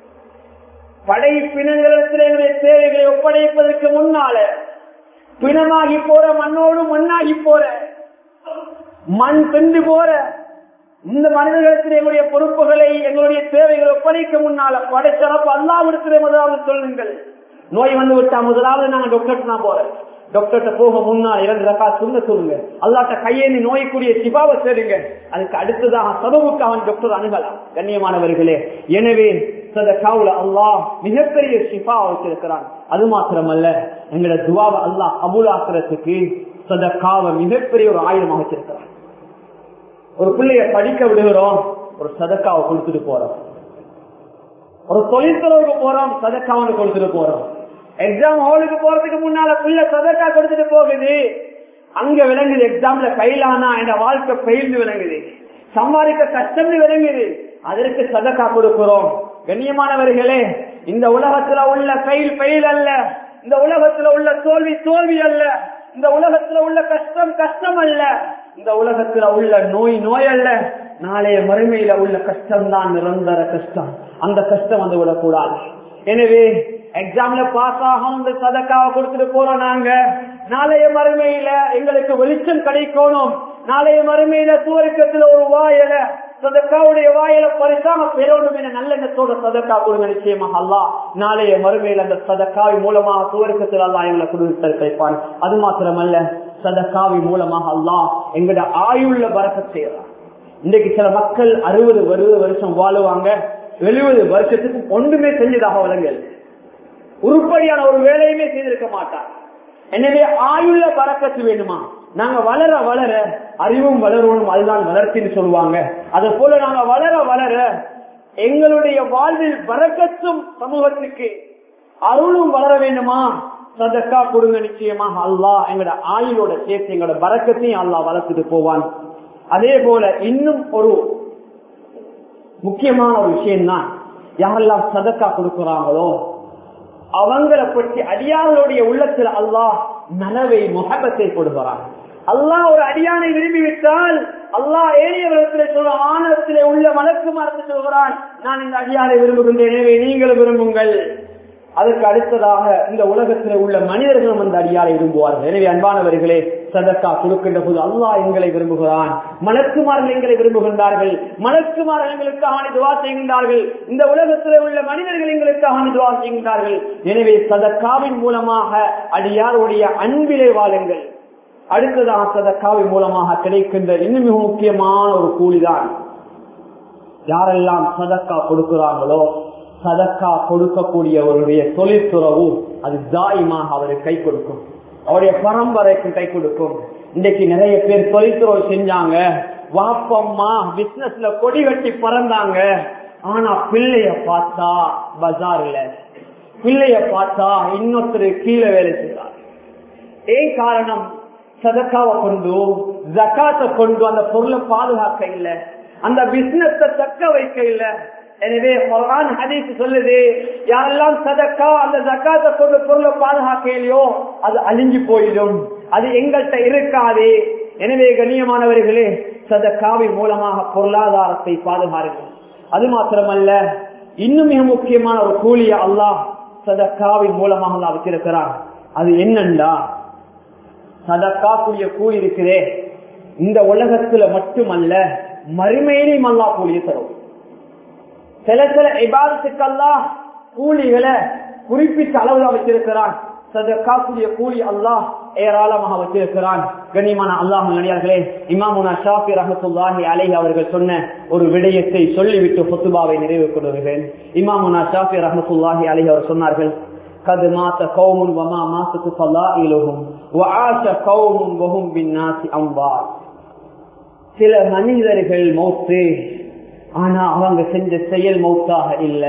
படைப்பினங்களிடத்திலே தேவைகளை ஒப்படைப்பதற்கு முன்னால பிணமாகி போற மண்ணோடு மண்ணாகி போற மண் பெண்டு போற இந்த மனிதர்களிடத்தில் எங்களுடைய பொறுப்புகளை எங்களுடைய தேவைகளை ஒப்படைக்க முன்னால படைச்சரப்பு அல்லாவிடத்திலே முதலாவது சொல்லுங்கள் நோய் வந்து விட்டா முதலாவது நாங்க டாக்டர் நான் போறேன் டாக்டர்கிட்ட போக முன்னா இரண்டு ரக்கா சுங்க சொல்லுங்க அல்லாட்ட கையேந்தி நோய்க்குரிய சிபாவை சேருங்க அதுக்கு அடுத்ததாக சபவுக்கு அவன் டாக்டர் அணுகலாம் கண்ணியமானவர்களே எனவே சதக்காவுல அல்லாஹ் மிகப்பெரிய சிபா வச்சிருக்கிறான் அது மாத்திரமல்ல எங்களோட துவாவை அல்லாஹ் அபுலாக்குறதுக்கு சதக்காவை மிகப்பெரிய ஒரு ஆயுதமாக வச்சிருக்கிறான் ஒரு பிள்ளைய படிக்க விடுகிறோம் ஒரு சதக்காவை கொடுத்துட்டு போறோம் ஒரு தொழிற்துறவுக்கு போறோம் சதக்காவை கொடுத்துட்டு போறோம் எக்ஸாம் ஹாலுக்கு போறதுக்கு முன்னால பிள்ளை சதக்கா கொடுத்துட்டு போகுது அங்க விளங்குது எக்ஸாம்ல ஃபெயிலானா என் வாழ்க்கை ஃபெயில்னு விளங்குது சம்பாதிக்க கஷ்டம்னு விளங்குது அதற்கு சதக்கா கொடுக்கிறோம் கண்ணியமானவர்களே இந்த உலகத்துல உள்ள ஃபெயில் ஃபெயில் அல்ல இந்த உலகத்துல உள்ள தோல்வி தோல்வி அல்ல இந்த உலகத்துல உள்ள கஷ்டம் கஷ்டம் அல்ல இந்த உலகத்துல உள்ள நோய் நோய் அல்ல நாளைய மறுமையில உள்ள கஷ்டம் தான் நிரந்தர கஷ்டம் அந்த கஷ்டம் வந்து விடக்கூடாது எனவே எக்ஸாம்ல பாஸ் ஆகும் இந்த சதக்காவை கொடுத்துட்டு போறோம் நாங்க நாளைய மறுமையில எங்களுக்கு வெளிச்சம் கிடைக்கணும் நாளைய மறுமையில சூரியக்கத்துல ஒரு வாயில சதக்காவுடைய வாயில பரிசாக பெறணும் என நல்ல எண்ணத்தோட சதக்கா கொடுங்க நிச்சயமாக அல்லா நாளைய மறுமையில் அந்த சதக்காவி மூலமாக சூரியக்கத்தில் அல்லா எங்களை குடும்பத்தை கைப்பான் அது மாத்திரமல்ல சதக்காவி மூலமாக அல்லா எங்கட ஆயுள்ள பறக்க செய்யலாம் இன்றைக்கு சில மக்கள் அறுபது அறுபது வருஷம் வாழுவாங்க எழுபது வருஷத்துக்கு ஒன்றுமே செஞ்சதாக வழங்கல் உருப்படியான ஒரு வேலையுமே செய்திருக்க மாட்டார் எனவே ஆயுள்ள பறக்கத்து வேணுமா நாங்க வளர வளர அறிவும் வளரணும் அதுதான் வளர்ச்சின்னு சொல்லுவாங்க அது போல நாங்க வளர வளர எங்களுடைய வாழ்வில் பறக்கத்தும் சமூகத்துக்கு அருளும் வளர வேண்டுமா சதக்கா கொடுங்க நிச்சயமாக அல்லாஹ் எங்களோட ஆயுளோட சேர்த்து எங்களோட பறக்கத்தையும் அல்லாஹ் வளர்த்துட்டு போவான் அதே போல இன்னும் ஒரு முக்கியமான ஒரு விஷயம் தான் யாரெல்லாம் சதக்கா கொடுக்கிறாங்களோ அவங்களை பற்றி அடியார்களுடைய உள்ளத்தில் அல்லாஹ் நனவை முகபத்தை கொடுக்கிறான் அல்லாஹ் ஒரு அடியானை விரும்பிவிட்டால் அல்லாஹ் ஏறியவரத்திலே சொல்ற ஆனத்திலே உள்ள மலக்கு மரத்து சொல்கிறான் நான் இந்த அடியாரை விரும்புகின்றேன் எனவே நீங்களும் விரும்புங்கள் அதற்கு அடுத்ததாக இந்த உலகத்தில் உள்ள மனிதர்களும் அந்த அடியாரை விரும்புவார்கள் எனவே அன்பானவர்களே சதக்கா கொடுக்கின்ற போது அல்லாஹ் எங்களை விரும்புகிறான் மலக்குமார்கள் எங்களை விரும்புகின்றார்கள் மலக்குமார்கள் எங்களுக்காக துவா செய்கின்றார்கள் இந்த உலகத்தில் உள்ள மனிதர்கள் எங்களுக்காக துவா செய்கின்றார்கள் எனவே சதக்காவின் மூலமாக அடியாருடைய அன்பிலே வாழுங்கள் அடுத்ததாக சதக்காவின் மூலமாக கிடைக்கின்ற இன்னும் மிக முக்கியமான ஒரு கூலிதான் யாரெல்லாம் சதக்கா கொடுக்கிறாங்களோ சதக்கா கொடுக்கக்கூடியவருடைய தொழிற்துறவு அது தாயமாக அவருக்கு கை கொடுக்கும் அவருடைய பரம்பரைக்கு கை கொடுக்கும் இன்றைக்கு நிறைய பேர் தொழில்துறவு செஞ்சாங்க வாப்பம்மா பிசினஸ்ல கொடி கட்டி பறந்தாங்க ஆனா பிள்ளைய பார்த்தா பஜார்ல பிள்ளைய பார்த்தா இன்னொருத்தர் கீழே வேலை செய்றார் ஏன் காரணம் சதக்காவை கொண்டு ஜக்காத்தை கொண்டு அந்த பொருளை பாதுகாக்க இல்லை அந்த பிசினஸ் தக்க வைக்க இல்லை எனவே குரான் ஹதீஸ் சொல்லுது யாரெல்லாம் சதக்கா அந்த ஜக்காத்தை கொண்டு பொருளை பாதுகாக்கலையோ அது அழிஞ்சு போயிடும் அது எங்கள்கிட்ட இருக்காது எனவே கண்ணியமானவர்களே சதக்காவின் மூலமாக பொருளாதாரத்தை பாதுகாருங்கள் அது மாத்திரமல்ல இன்னும் மிக முக்கியமான ஒரு கூலிய அல்லாஹ் சதக்காவின் மூலமாக அல்லாஹ் வச்சிருக்கிறார் அது என்னண்டா சதக்கா கூடிய கூலி இருக்குதே இந்த உலகத்துல மட்டுமல்ல மறுமையிலையும் அல்லா கூலிய தரும் சில சில இபாதத்துக்கெல்லாம் கூலிகளை குறிப்பிட்ட அளவுல வச்சிருக்கிறான் சதக்காக்குரிய கூலி அல்லாஹ் ஏராளமாக வச்சிருக்கிறான் கண்ணியமான அல்லாஹ் நடிகார்களே இமாமுனா ஷாஃபி ரஹத்துல்லாஹி அலை அவர்கள் சொன்ன ஒரு விடயத்தை சொல்லிவிட்டு புத்துபாவை நிறைவு கொள்கிறேன் இமாமுனா ஷாஃபி ரஹத்துல்லாஹி அலை அவர் சொன்னார்கள் قد مات قوم وما ماتت فضائلهم وعاش قوم وهم بالناس انبار சில மனிதர்கள் மௌத்து ஆனா அவங்க செஞ்ச செயல் மௌத்தாக இல்ல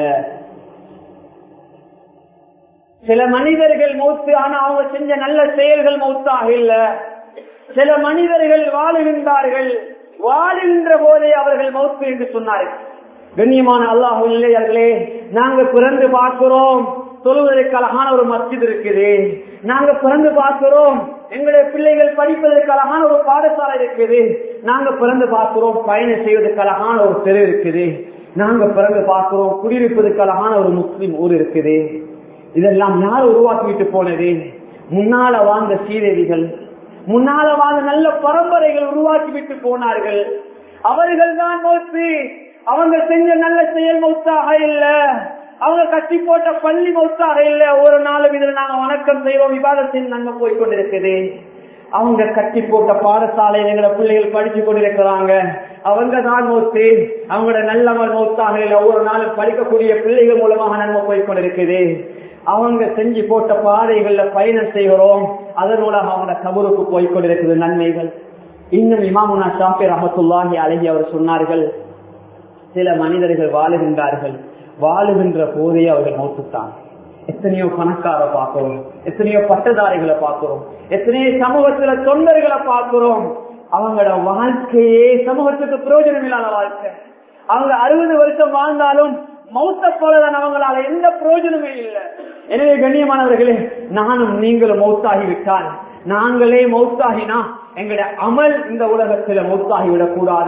சில மனிதர்கள் மௌத்து ஆனா அவங்க செஞ்ச நல்ல செயல்கள் மௌத்தாக இல்ல சில மனிதர்கள் வாழுகின்றார்கள் வாழுகின்ற போதே அவர்கள் மௌத்து என்று சொன்னார்கள் கண்ணியமான அல்லாஹ் இல்லையர்களே நாங்க பிறந்து பார்க்கிறோம் சொல்வதற்கு அழகான ஒரு மஸ்ஜித் இருக்குது நாங்க பிறந்து பார்க்கிறோம் எங்களுடைய பிள்ளைகள் படிப்பதற்கு அழகான ஒரு பாடசாலை இருக்குது நாங்க பிறந்து பார்க்கிறோம் பயணம் செய்வதற்கு அழகான ஒரு தெரு இருக்குது நாங்க பிறந்து பார்க்கிறோம் குடியிருப்பதற்கு அழகான ஒரு முஸ்லிம் ஊர் இருக்குது இதெல்லாம் யார் உருவாக்கிட்டு போனது முன்னால வாழ்ந்த சீரேவிகள் முன்னால வாழ்ந்த நல்ல பரம்பரைகள் உருவாக்கி விட்டு போனார்கள் அவர்கள் தான் மௌத்து அவங்க செஞ்ச நல்ல செயல் மௌத்தாக இல்ல அவங்க கட்டி போட்ட பள்ளி மௌத்தாக இல்ல ஒரு நாளும் இதுல நாங்க வணக்கம் செய்வோம் விவாதத்தின் நன்மை போய் கொண்டிருக்குது அவங்க கட்டி போட்ட பாடசாலையில் எங்களை பிள்ளைகள் படிச்சு கொண்டிருக்கிறாங்க அவங்க தான் மௌத்து அவங்களோட நல்லவர் மௌத்தாக இல்ல ஒவ்வொரு நாளும் படிக்கக்கூடிய பிள்ளைகள் மூலமாக நன்மை போய் கொண்டிருக்குது அவங்க செஞ்சு போட்ட பாதைகள்ல பயணம் செய்கிறோம் அதன் மூலம் அவங்க கபருக்கு போய் கொண்டிருக்குது நன்மைகள் இன்னும் இமாமுனா ஷாஃபி ரஹத்துல்லாஹி அழகி அவர் சொன்னார்கள் சில மனிதர்கள் வாழுகின்றார்கள் வாழுகின்ற போதே அவர்கள் மௌத்துத்தான் எத்தனையோ பணக்கார பார்க்கிறோம் எத்தனையோ பட்டதாரிகளை பார்க்கிறோம் எத்தனையோ சமூகத்துல தொண்டர்களை பார்க்கிறோம் அவங்களோட வாழ்க்கையே சமூகத்துக்கு பிரயோஜனம் இல்லாத வாழ்க்கை அவங்க அறுபது வருஷம் வாழ்ந்தாலும் மௌத்த போலதான் அவங்களால எந்த பிரயோஜனமே இல்லை எனவே கண்ணியமானவர்களே நானும் நீங்களும் மௌத்தாகி விட்டால் நாங்களே மௌத்தாகினா எங்களுடைய அமல் இந்த உலகத்துல மௌத்தாகி விடக் கூடாது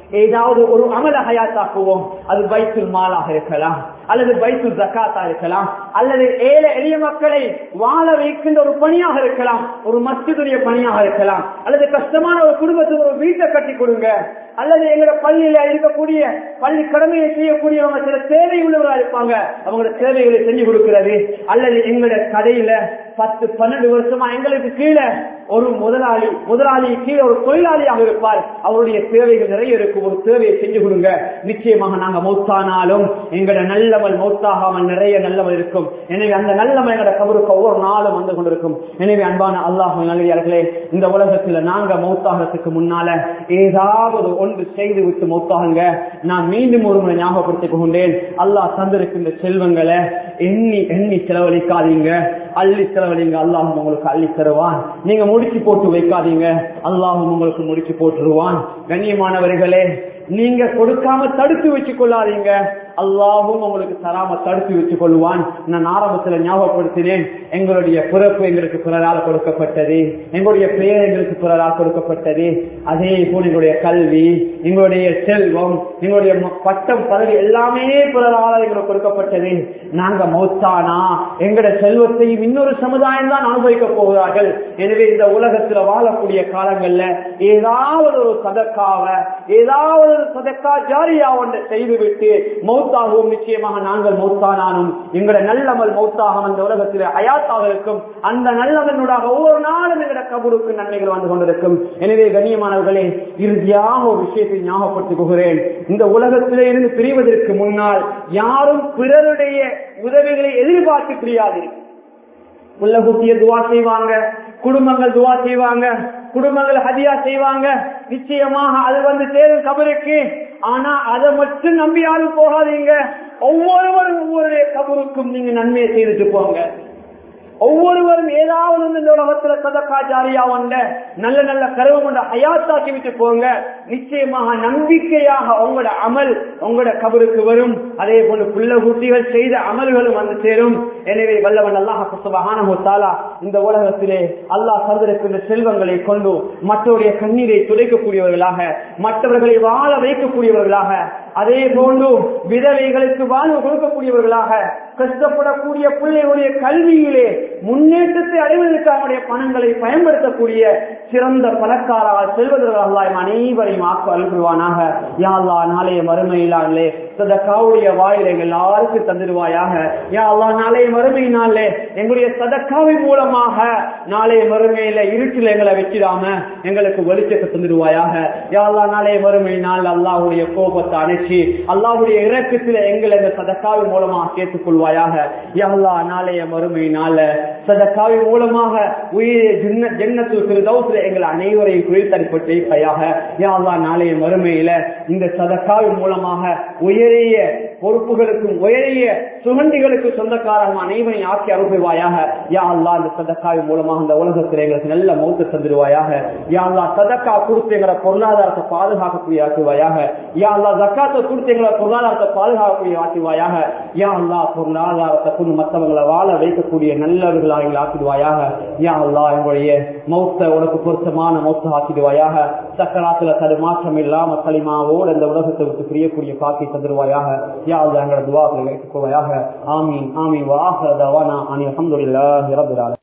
ஏதாவது ஒரு அமல ஹயாத்தாக்குவோம் அது பைத்துல் மாலாக இருக்கலாம் அல்லது பைத்துல் ஜக்காத்தா இருக்கலாம் அல்லது ஏழை எளிய மக்களை வாழ வைக்கின்ற ஒரு பணியாக இருக்கலாம் ஒரு மஸ்ஜிதுடைய பணியாக இருக்கலாம் அல்லது கஷ்டமான ஒரு குடும்பத்துக்கு ஒரு வீட்டை கட்டி கொடுங்க அல்லது எங்களோட பள்ளியில இருக்கக்கூடிய பள்ளி கடமையை செய்யக்கூடியவங்க சில தேவை உள்ளவர்களா இருப்பாங்க அவங்களோட தேவைகளை செஞ்சு கொடுக்கிறது அல்லது எங்களோட கடையில பத்து பன்னெண்டு வருஷமா எங்களுக்கு கீழே ஒரு முதலாளி முதலாளி கீழே ஒரு தொழிலாளியாக இருப்பார் அவருடைய தேவைகள் நிறைய இருக்கும் ஒரு தேவையை செஞ்சு கொடுங்க நிச்சயமாக நாங்க மௌத்தானாலும் எங்களோட நல்லவள் மௌத்தாகாமல் நிறைய நல்லவள் இருக்கும் எனவே அந்த நல்லவன் எங்களோட கபருக்கு ஒவ்வொரு நாளும் வந்து கொண்டிருக்கும் எனவே அன்பான அல்லாஹ் நல்லே இந்த உலகத்துல நாங்க மௌத்தாகிறதுக்கு முன்னால ஏதாவது ஒன்று செய்து விட்டு மௌத்தாகுங்க நான் மீண்டும் ஒரு முறை ஞாபகப்படுத்திக் கொண்டேன் அல்லாஹ் தந்திருக்கின்ற செல்வங்களை எண்ணி எண்ணி செலவழிக்காதீங்க அள்ளி செலவழிங்க அல்லாஹும் உங்களுக்கு அள்ளி தருவான் நீங்க முடிச்சு போட்டு வைக்காதீங்க அல்லாஹும் உங்களுக்கு முடிச்சு போட்டுருவான் கண்ணியமானவர்களே நீங்க கொடுக்காம தடுத்து வச்சுக் கொள்ளாதீங்க அல்லாஹும் உங்களுக்கு தராம தடுத்து வச்சுக் கொள்வான் நான் ஆரம்பத்துல ஞாபகப்படுத்தினேன் எங்களுடைய பிறப்பு எங்களுக்கு பிறரால் கொடுக்கப்பட்டது எங்களுடைய பெயர் எங்களுக்கு பிறரால் கொடுக்கப்பட்டது அதே போல் எங்களுடைய கல்வி எங்களுடைய செல்வம் எங்களுடைய ம- பட்டம் பதவி எல்லாமே பிறரால் எங்களுக்கு கொடுக்கப்பட்டது நாங்க மௌத்தானா எங்களுடைய செல்வத்தையும் இன்னொரு சமுதாயம் தான் அனுபவிக்க போகிறார்கள் எனவே இந்த உலகத்துல வாழக்கூடிய காலங்கள்ல ஏதாவது ஒரு சதக்காவ ஏதாவது ஒரு சதக்கா ஜாரியா ஒன்றை செய்துவிட்டு மௌத்தாகவும் நிச்சயமாக நாங்கள் மௌத்தானானும் எங்களுடைய நல்லமல் மௌத்தாகும் அந்த உலகத்தில் அயாத்தாக இருக்கும் அந்த நல்லவனுடாக ஒவ்வொரு நாளும் எங்களுடைய கபருக்கு நன்மைகள் வந்து கொண்டிருக்கும் எனவே கண்ணியமானவர்களே இறுதியாக ஒரு விஷயத்தை ஞாபகப்படுத்திக் கொள்கிறேன் இந்த உலகத்திலே இருந்து பிரிவதற்கு முன்னால் யாரும் பிறருடைய உதவிகளை எதிர்பார்த்து பிரியாதீர்கள் உள்ள குட்டிய துவா செய்வாங்க குடும்பங்கள் துவா செய்வாங்க குடும்பங்கள் ஹதியா செய்வாங்க நிச்சயமாக அது வந்து சேரும் கபருக்கு ஆனா அதை மட்டும் நம்பி யாரும் போகாதீங்க ஒவ்வொருவரும் ஒவ்வொரு கபருக்கும் நீங்க நன்மையை செய்துட்டு போங்க ஒவ்வொருவரும் ஏதாவது ஒண்ணு இந்த உலகத்துல சதக்கா ஜாரியா வந்த நல்ல நல்ல கருவம் கொண்ட ஹயாத்தாக்கி விட்டு போங்க நிச்சயமாக நம்பிக்கையாக உங்களோட அமல் உங்களோட கபருக்கு வரும் அதே போல புள்ள குட்டிகள் செய்த அமல்களும் வந்து சேரும் எனவே வல்லவன் அல்லாஹ் சுபஹானஹு தஆலா இந்த உலகத்திலே அல்லாஹ் தந்திருக்கின்ற செல்வங்களை கொண்டு மற்றவருடைய கண்ணீரை துடைக்கக்கூடியவர்களாக மற்றவர்களை வாழ வைக்கக்கூடியவர்களாக அதே போன்று விதவைகளுக்கு வாழ்வு கொடுக்கக்கூடியவர்களாக கஷ்டப்படக்கூடிய பிள்ளைகளுடைய கல்வியிலே முன்னேற்றத்தை அடைவதற்கு அவருடைய பணங்களை பயன்படுத்தக்கூடிய சிறந்த பணக்காரால் செல்வதற்காக அனைவரையும் ஆக்க அழுகுவானாக யாழ்லா நாளைய மறுமையிலாலே சதக்காவுடைய வாயிலை எல்லாருக்கும் தந்துடுவாயாக யா அல்லா நாளைய மறுமையினாலே எங்களுடைய சதக்காவின் மூலமாக நாளைய மறுமையில இருட்டில் எங்களை வச்சிடாம எங்களுக்கு வெளிச்சத்தை தந்துடுவாயாக யா அல்லா நாளைய மறுமையினால் அல்லாஹுடைய கோபத்தை அணைச்சி அல்லாஹுடைய இறக்கத்தில் எங்களை இந்த சதக்காவின் மூலமாக சேர்த்துக் கொள்வாயாக யா அல்லா நாளைய மறுமையினால சதக்காவின் மூலமாக உயிரை ஜென்ன ஜென்னத்து திருதௌசில எங்களை அனைவரையும் குளிர்த்தடிப்பட்டு வைப்பாயாக யா அல்லா நாளைய மறுமையில இந்த சதக்காவின் மூலமாக உயரிய பொறுப்புகளுக்கும் உயரிய சுகண்டிகளுக்கு சொந்தக்காரங்க அனைவரையும் ஆக்கி அருள்வாயாக யா அல்லா இந்த சதக்காவின் மூலமாக இந்த உலகத்தில் எங்களுக்கு நல்ல மௌத்த தந்துடுவாயாக யா அல்லா சதக்கா கொடுத்து எங்களை பொருளாதாரத்தை பாதுகாக்கக்கூடிய ஆக்குவாயாக யா அல்லா ஜக்காத்தை கொடுத்து எங்களை பொருளாதாரத்தை பாதுகாக்கக்கூடிய ஆக்குவாயாக யா அல்லா பொருளாதாரத்தை கொண்டு மற்றவங்களை வாழ வைக்கக்கூடிய நல்லவர்களாக எங்களை ஆக்கிடுவாயாக யா அல்லா எங்களுடைய மௌத்த உனக்கு பொருத்தமான மௌத்த ஆக்கிடுவாயாக சக்கராத்துல தடுமாற்றம் இல்லாம களிமாவோடு இந்த உலகத்தை விட்டு பிரியக்கூடிய காக்கி தந்துடுவாயாக யா அல்லா எங்களோட துவாக்களை வைத்துக்கொள்வாயாக ஆமீன் ஆமீன் வாஹர் தவானா அனி அஹமதுல்லாஹி ரபில் ஆலமீன்